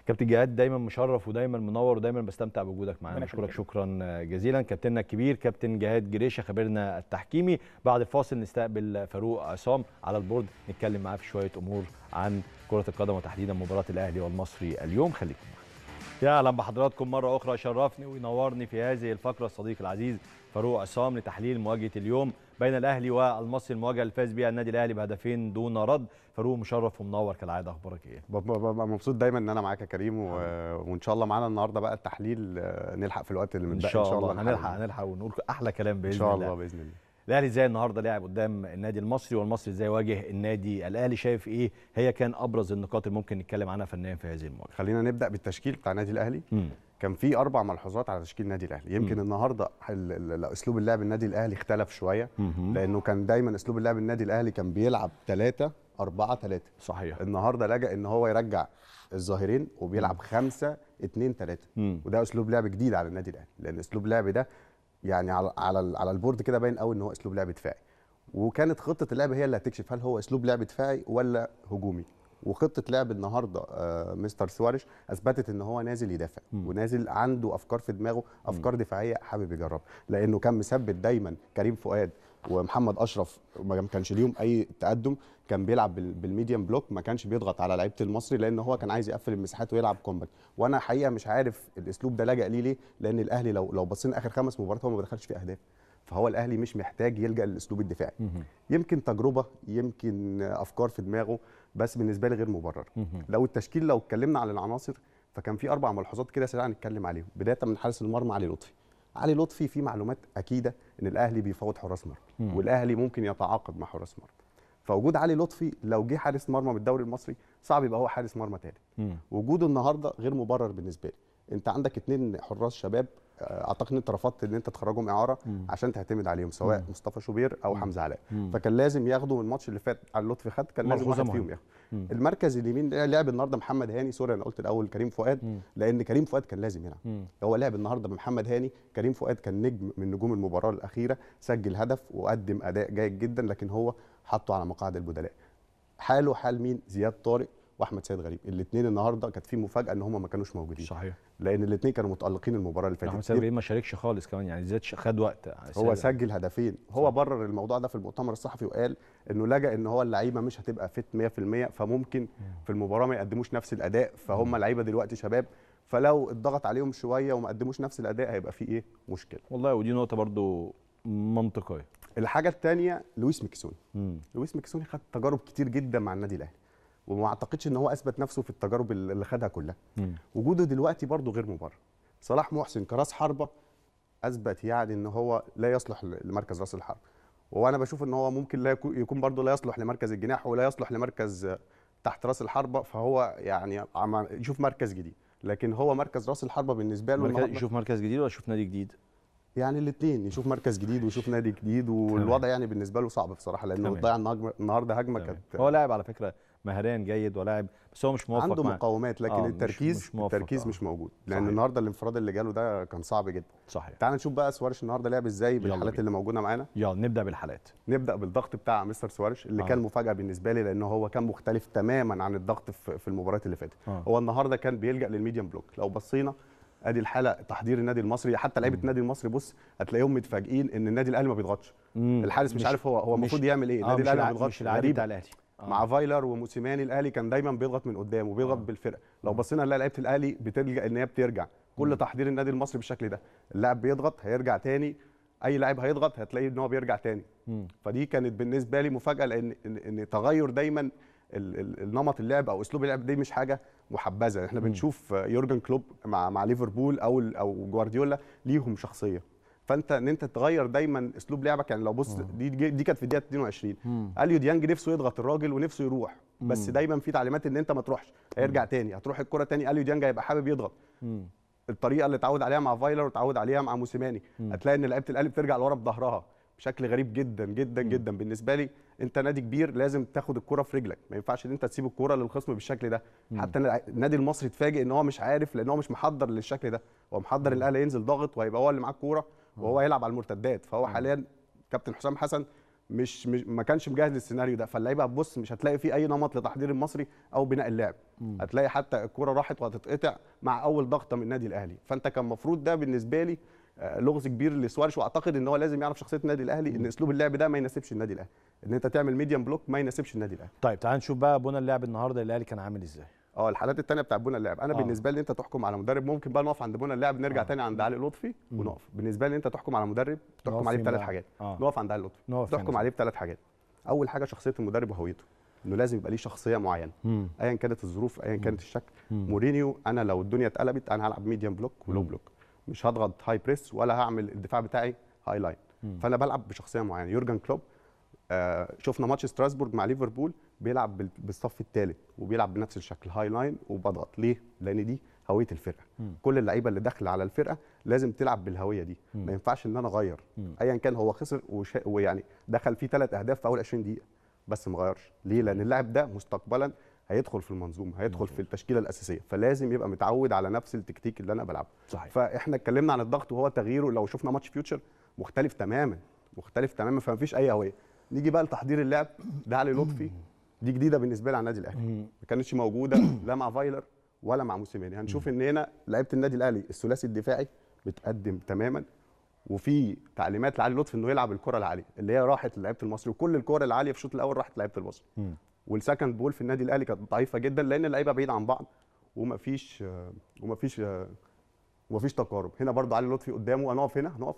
كابتن جهاد دايما مشرف ودايما منور ودايما بستمتع بوجودك معانا ربنا بشكرك يخليك. شكرا جزيلا كابتننا الكبير كابتن جهاد جريشه خبيرنا التحكيمي بعد الفاصل نستقبل فاروق عصام على البورد نتكلم معاه في شويه امور عن كره القدم وتحديدا مباراه الاهلي والمصري اليوم خليكم معانا. يا اهلا بحضراتكم مره اخرى شرفني وينورني في هذه الفقره الصديق العزيز فاروق عصام لتحليل مواجهه اليوم بين الاهلي والمصري المواجهه اللي فاز بيها النادي الاهلي بهدفين دون رد فاروق مشرف ومنور كالعاده اخبارك ايه ببقى ببقى مبسوط دايما ان انا معاك يا كريم و... وان شاء الله معانا النهارده بقى التحليل آه، نلحق في الوقت اللي ان متبقي شاء الله نحقق. هنلحق هنلحق ونقول احلى كلام باذن ان شاء الله الله باذن الله الاهلي ازاي النهارده لعب قدام النادي المصري والمصري ازاي واجه النادي الاهلي شايف ايه هي كان ابرز النقاط اللي ممكن نتكلم عنها فنيا في هذه المواجهه خلينا نبدا بالتشكيل بتاع النادي الاهلي مم. كان في اربع ملحوظات على تشكيل النادي الاهلي يمكن مم. النهارده ال- ال- ال- اسلوب اللعب النادي الاهلي اختلف شويه مهم. لانه كان دايما اسلوب اللعب النادي الاهلي كان بيلعب 3 4 3 صحيح النهارده لجأ ان هو يرجع الظاهرين وبيلعب 5 2 3 مم. وده اسلوب لعب جديد على النادي الاهلي لان اسلوب لعب ده يعني على على ال- على البورد كده باين قوي ان هو اسلوب لعب دفاعي وكانت خطه اللعب هي اللي هتكشف هل هو اسلوب لعب دفاعي ولا هجومي وخطه لعب النهارده آه مستر سواريش اثبتت ان هو نازل يدافع مم. ونازل عنده افكار في دماغه افكار دفاعيه حابب يجربها لانه كان مثبت دايما كريم فؤاد ومحمد اشرف ما كانش ليهم اي تقدم كان بيلعب بال- بالميديم بلوك ما كانش بيضغط على لعيبه المصري لان هو كان عايز يقفل المساحات ويلعب كومباكت وانا حقيقه مش عارف الاسلوب ده لجأ ليه ليه لان الاهلي لو لو بصينا اخر خمس مباريات هو ما دخلش فيه اهداف فهو الاهلي مش محتاج يلجأ للاسلوب الدفاعي مهم. يمكن تجربه يمكن افكار في دماغه بس بالنسبه لي غير مبرر مهم. لو التشكيل لو اتكلمنا عن العناصر فكان في اربع ملحوظات كده سريعا نتكلم عليهم بدايه من حارس المرمى علي لطفي علي لطفي في معلومات اكيده ان الاهلي بيفاوض حراس مرمى مم. والاهلي ممكن يتعاقد مع حراس مرمى فوجود علي لطفي لو جه حارس مرمى من الدوري المصري صعب يبقى هو حارس مرمى تاني مم. وجوده النهارده غير مبرر بالنسبه لي انت عندك اتنين حراس شباب آه، اعتقد ان انت رفضت ان انت تخرجهم اعاره مم. عشان تعتمد عليهم سواء مم. مصطفى شوبير او مم. حمزه علاء مم. فكان لازم ياخدوا من الماتش اللي فات على لطفي خد كان لازم ملحوظة واحد فيهم مهمة. ياخد مم. المركز اليمين لعب النهارده محمد هاني سوري انا قلت الاول كريم فؤاد مم. لان كريم فؤاد كان لازم يلعب مم. هو لعب النهارده بمحمد هاني كريم فؤاد كان نجم من نجوم المباراه الاخيره سجل هدف وقدم اداء جيد جدا لكن هو حطه على مقاعد البدلاء حاله حال مين زياد طارق واحمد سيد غريب الاثنين النهارده كانت في مفاجاه ان هم ما كانوش موجودين صحيح لان الاثنين كانوا متالقين المباراه اللي احمد فاتت سيد غريب ما شاركش خالص كمان يعني زياد ش- خد وقت هو سجل هدفين هو برر الموضوع ده في المؤتمر الصحفي وقال انه لجأ ان هو اللعيبه مش هتبقى فت 100% فممكن في المباراه ما يقدموش نفس الاداء فهم لعيبه دلوقتي شباب فلو اتضغط عليهم شويه وما قدموش نفس الاداء هيبقى في ايه مشكله والله ودي نقطه برضو منطقيه الحاجه الثانيه لويس ميكسوني مم. لويس ميكسوني خد تجارب كتير جدا مع النادي الاهلي وما اعتقدش ان هو اثبت نفسه في التجارب اللي خدها كلها مم. وجوده دلوقتي برضه غير مبرر صلاح محسن كراس حربه اثبت يعني ان هو لا يصلح لمركز راس الحرب وانا بشوف ان هو ممكن لا يكون- يكون برضه لا يصلح لمركز الجناح ولا يصلح لمركز آه، تحت راس الحربه فهو يعني عم يشوف مركز جديد لكن هو مركز راس الحربه بالنسبه له مركز النهاردة- يشوف مركز جديد ولا يشوف نادي جديد يعني الاثنين يشوف مركز جديد ويشوف نادي جديد والوضع يعني بالنسبه له صعب بصراحه لانه تمام. ضيع النهارده النهارده هجمه تمام. كانت هو لاعب على فكره مهريا جيد ولاعب بس هو مش موفق عنده مع- مقاومات لكن آه، مش- التركيز مش موفق، التركيز آه. مش موجود لان صحيح. النهارده الانفراد اللي جاله ده كان صعب جدا صحيح تعال نشوف بقى سوارش النهارده لعب ازاي بالحالات بينا. اللي موجوده معانا يلا نبدا بالحالات نبدا بالضغط بتاع مستر سوارش اللي آه. آه. كان مفاجاه بالنسبه لي لان هو كان مختلف تماما عن الضغط في في المباريات اللي فاتت آه. هو النهارده كان بيلجا للميديم بلوك لو بصينا ادي الحاله تحضير النادي المصري حتى لعيبه النادي المصري بص هتلاقيهم متفاجئين ان النادي الاهلي ما بيضغطش مم. الحارس مش, مش- عارف هو هو مش- المفروض يعمل ايه آه، النادي مش الاهلي ما الع- بيضغطش مش العادي غريبة. بتاع الأهلي. آه. مع فايلر وموسيماني الاهلي كان دايما بيضغط من قدام وبيضغط بالفرقه لو بصينا نلاقي لعيبه الاهلي بتلجا ان هي بترجع كل تحضير النادي المصري بالشكل ده اللاعب بيضغط هيرجع تاني اي لاعب هيضغط هتلاقي ان هو بيرجع تاني مم. فدي كانت بالنسبه لي مفاجاه لان ان, إن تغير دايما ال- ال- النمط اللعب او اسلوب اللعب دي مش حاجه محبذه احنا مم. بنشوف يورجن كلوب مع مع ليفربول او ال- او جوارديولا ليهم شخصيه فانت ان انت تغير دايما اسلوب لعبك يعني لو بص دي دي كانت في الدقيقه 22 مم. اليو ديانج نفسه يضغط الراجل ونفسه يروح بس مم. دايما في تعليمات ان انت ما تروحش هيرجع تاني هتروح الكره تاني اليو ديانج هيبقى حابب يضغط مم. الطريقه اللي اتعود عليها مع فايلر واتعود عليها مع موسيماني مم. هتلاقي ان لعيبه الاهلي بترجع لورا بظهرها بشكل غريب جدا جدا جدا بالنسبه لي انت نادي كبير لازم تاخد الكره في رجلك ما ينفعش ان انت تسيب الكره للخصم بالشكل ده مم. حتى النادي المصري اتفاجئ ان هو مش عارف لان هو مش محضر للشكل ده هو محضر الاهلي ينزل ضاغط وهيبقى هو اللي معاه الكوره وهو يلعب على المرتدات فهو حاليا كابتن حسام حسن مش, مش ما كانش مجهز للسيناريو ده فاللعيبه هتبص مش هتلاقي فيه اي نمط لتحضير المصري او بناء اللعب مم. هتلاقي حتى الكوره راحت وهتتقطع مع اول ضغطه من النادي الاهلي فانت كان المفروض ده بالنسبه لي آه، لغز كبير لسوارش واعتقد ان هو لازم يعرف شخصيه النادي الاهلي ان اسلوب اللعب ده ما يناسبش النادي الاهلي ان انت تعمل ميديم بلوك ما يناسبش النادي الاهلي طيب تعال نشوف بقى بنى اللعب النهارده الاهلي كان عامل ازاي اه الحالات الثانيه بتاع بنى اللعب انا آه. آه. بالنسبه لي انت تحكم على مدرب ممكن بقى نقف عند بنى اللعب نرجع آه. آه. تاني عند علي لطفي مم. ونقف بالنسبه لي انت تحكم على مدرب نقف تحكم عليه فين بثلاث بقى؟ حاجات آه. نقف عند علي لطفي نقف فين تحكم يا عليه بثلاث حاجات اول حاجه شخصيه المدرب وهويته انه لازم يبقى ليه شخصيه معينه مم. ايا كانت الظروف ايا كانت الشكل مم. مورينيو انا لو الدنيا اتقلبت انا هلعب ميديم بلوك ولو مم. بلوك مش هضغط هاي بريس ولا هعمل الدفاع بتاعي هاي لاين مم. فانا بلعب بشخصيه معينه يورجن كلوب آه شفنا ماتش ستراسبورج مع ليفربول بيلعب بال- بالصف الثالث وبيلعب بنفس الشكل هاي لاين وبضغط ليه لان دي هويه الفرقه مم. كل اللعيبه اللي داخله على الفرقه لازم تلعب بالهويه دي مم. ما ينفعش ان انا اغير مم. ايا كان هو خسر وشا... ويعني دخل فيه ثلاث اهداف في اول 20 دقيقه بس ما غيرش ليه لان اللاعب ده مستقبلا هيدخل في المنظومه هيدخل في التشكيله الاساسيه فلازم يبقى متعود على نفس التكتيك اللي انا بلعبه صحيح. فاحنا اتكلمنا عن الضغط وهو تغييره لو شفنا ماتش فيوتشر مختلف تماما مختلف تماما فما فيش اي هويه نيجي بقى لتحضير اللعب ده علي لطفي دي جديده بالنسبه لي على النادي الاهلي مم. ما كانتش موجوده لا مع فايلر ولا مع موسيماني هنشوف ان هنا لعيبه النادي الاهلي الثلاثي الدفاعي بتقدم تماما وفي تعليمات لعلي لطفي انه يلعب الكره العاليه اللي هي راحت للعيبه المصري وكل الكره العاليه في الشوط الاول راحت لعيبه المصري مم. والسكند بول في النادي الاهلي كانت ضعيفه جدا لان اللعيبه بعيده عن بعض ومفيش آه، ومفيش آه، ومفيش تقارب هنا برضه علي لطفي قدامه هنقف هنا هنقف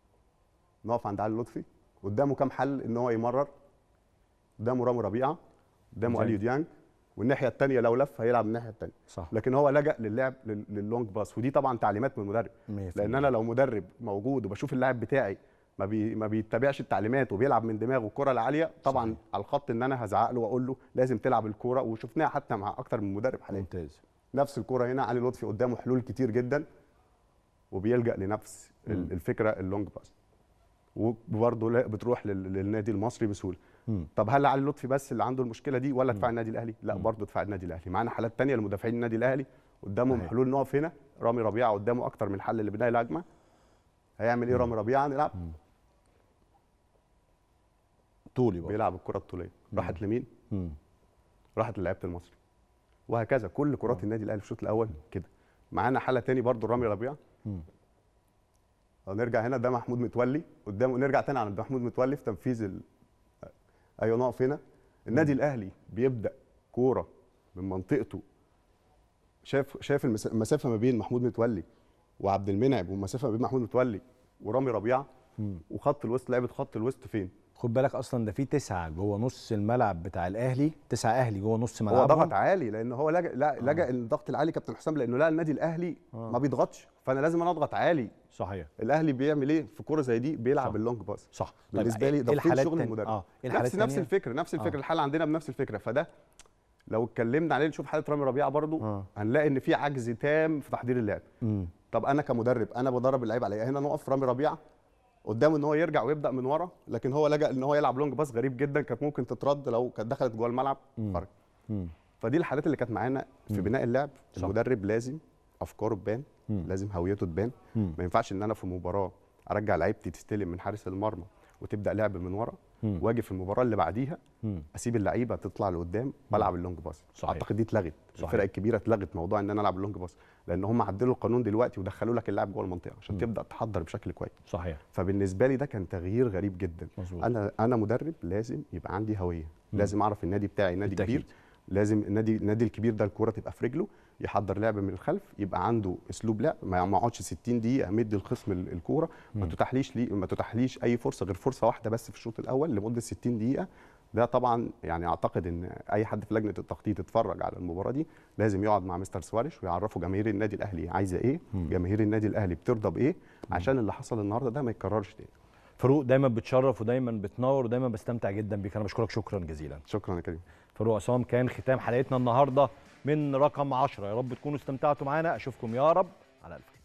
نقف عند علي لطفي قدامه كام حل ان هو يمرر قدامه رامي ربيعه قدامه ديانج. اليو ديانج والناحيه الثانيه لو لف هيلعب الناحيه الثانيه صح لكن هو لجأ للعب لل- لللونج باس ودي طبعا تعليمات من المدرب لان انا لو مدرب موجود وبشوف اللاعب بتاعي ما بي ما بيتبعش التعليمات وبيلعب من دماغه الكره العاليه طبعا صحيح. على الخط ان انا هزعق له واقول له لازم تلعب الكوره وشفناها حتى مع اكتر من مدرب حاليا ممتاز نفس الكوره هنا علي لطفي قدامه حلول كتير جدا وبيلجأ لنفس ال- مم. الفكره اللونج باس وبرضه لا- بتروح لل- للنادي المصري بسهوله مم. طب هل علي لطفي بس اللي عنده المشكله دي ولا دفاع النادي الاهلي لا مم. برضه دفاع النادي الاهلي معانا حالات تانية لمدافعين النادي الاهلي قدامهم أهي. حلول نقف هنا رامي ربيعه قدامه اكتر من حل لبناء الهجمه هيعمل ايه رامي ربيعه نلعب طولي برضه بيلعب الكره الطوليه راحت لمين مم. راحت للعيبه المصري وهكذا كل كرات النادي الاهلي في الشوط الاول كده معانا حاله تاني برضو رامي ربيعه مم. نرجع هنا ده محمود متولي قدامه نرجع تاني على محمود متولي في تنفيذ ال... ايوه نقف هنا النادي الاهلي بيبدا كوره من منطقته شاف شاف المس- المسافه ما بين محمود متولي وعبد المنعم والمسافه ما بين محمود متولي ورامي ربيعه مم. وخط الوسط لعبه خط الوسط فين خد بالك اصلا ده في تسعه جوه نص الملعب بتاع الاهلي تسعه اهلي جوه نص هو ملعبهم ضغط عالي لان هو لجأ لا لجأ الضغط العالي كابتن حسام لانه لا النادي الاهلي آه. ما بيضغطش فانا لازم انا اضغط عالي صحيح الاهلي بيعمل ايه في كوره زي دي بيلعب صح. اللونج باس صح طيب بالنسبه لي إيه ده فين الحالات شغل التانية؟ المدرب اه إيه الحالات نفس نفس التانية؟ الفكره نفس الفكره آه. الحاله عندنا بنفس الفكره فده لو اتكلمنا عليه نشوف حاله رامي ربيعه برضو آه. هنلاقي ان في عجز تام في تحضير اللعب مم. طب انا كمدرب انا بدرب اللعيب على إيه؟ هنا نقف رامي ربيعه قدامه ان هو يرجع ويبدا من ورا لكن هو لجأ ان هو يلعب لونج باس غريب جدا كانت ممكن تترد لو كانت دخلت جوه الملعب مم. خرج مم. فدي الحالات اللي كانت معانا في مم. بناء اللعب صح. المدرب لازم افكاره تبان مم. لازم هويته تبان مم. ما ينفعش ان انا في مباراه ارجع لعيبتي تستلم من حارس المرمى وتبدا لعب من ورا مم. واجي في المباراه اللي بعديها مم. اسيب اللعيبه تطلع لقدام والعب اللونج باس صحيح. اعتقد دي اتلغت صحيح. الفرق الكبيره اتلغت موضوع ان انا العب اللونج باس لان هم عدلوا القانون دلوقتي ودخلوا لك اللاعب جوه المنطقه عشان مم. تبدا تحضر بشكل كويس صحيح فبالنسبه لي ده كان تغيير غريب جدا مظبوط. انا انا مدرب لازم يبقى عندي هويه مم. لازم اعرف النادي بتاعي نادي بالتأكيد. كبير لازم النادي النادي الكبير ده الكوره تبقى في رجله يحضر لعب من الخلف يبقى عنده اسلوب لعب ما ما اقعدش 60 دقيقه مدي الخصم ال- الكوره ما مم. تتاحليش لي ما تتاحليش اي فرصه غير فرصه واحده بس في الشوط الاول لمده 60 دقيقه ده طبعا يعني اعتقد ان اي حد في لجنه التخطيط اتفرج على المباراه دي لازم يقعد مع مستر سواريش ويعرفوا جماهير النادي الاهلي عايزه ايه مم. جماهير النادي الاهلي بترضى بايه عشان اللي حصل النهارده ده ما يتكررش تاني فاروق دايما بتشرف ودايما بتنور ودايما بستمتع جدا بيك انا بشكرك شكرا جزيلا شكرا يا كريم فاروق عصام كان ختام حلقتنا النهارده من رقم 10 يا رب تكونوا استمتعتوا معانا اشوفكم يا رب على الف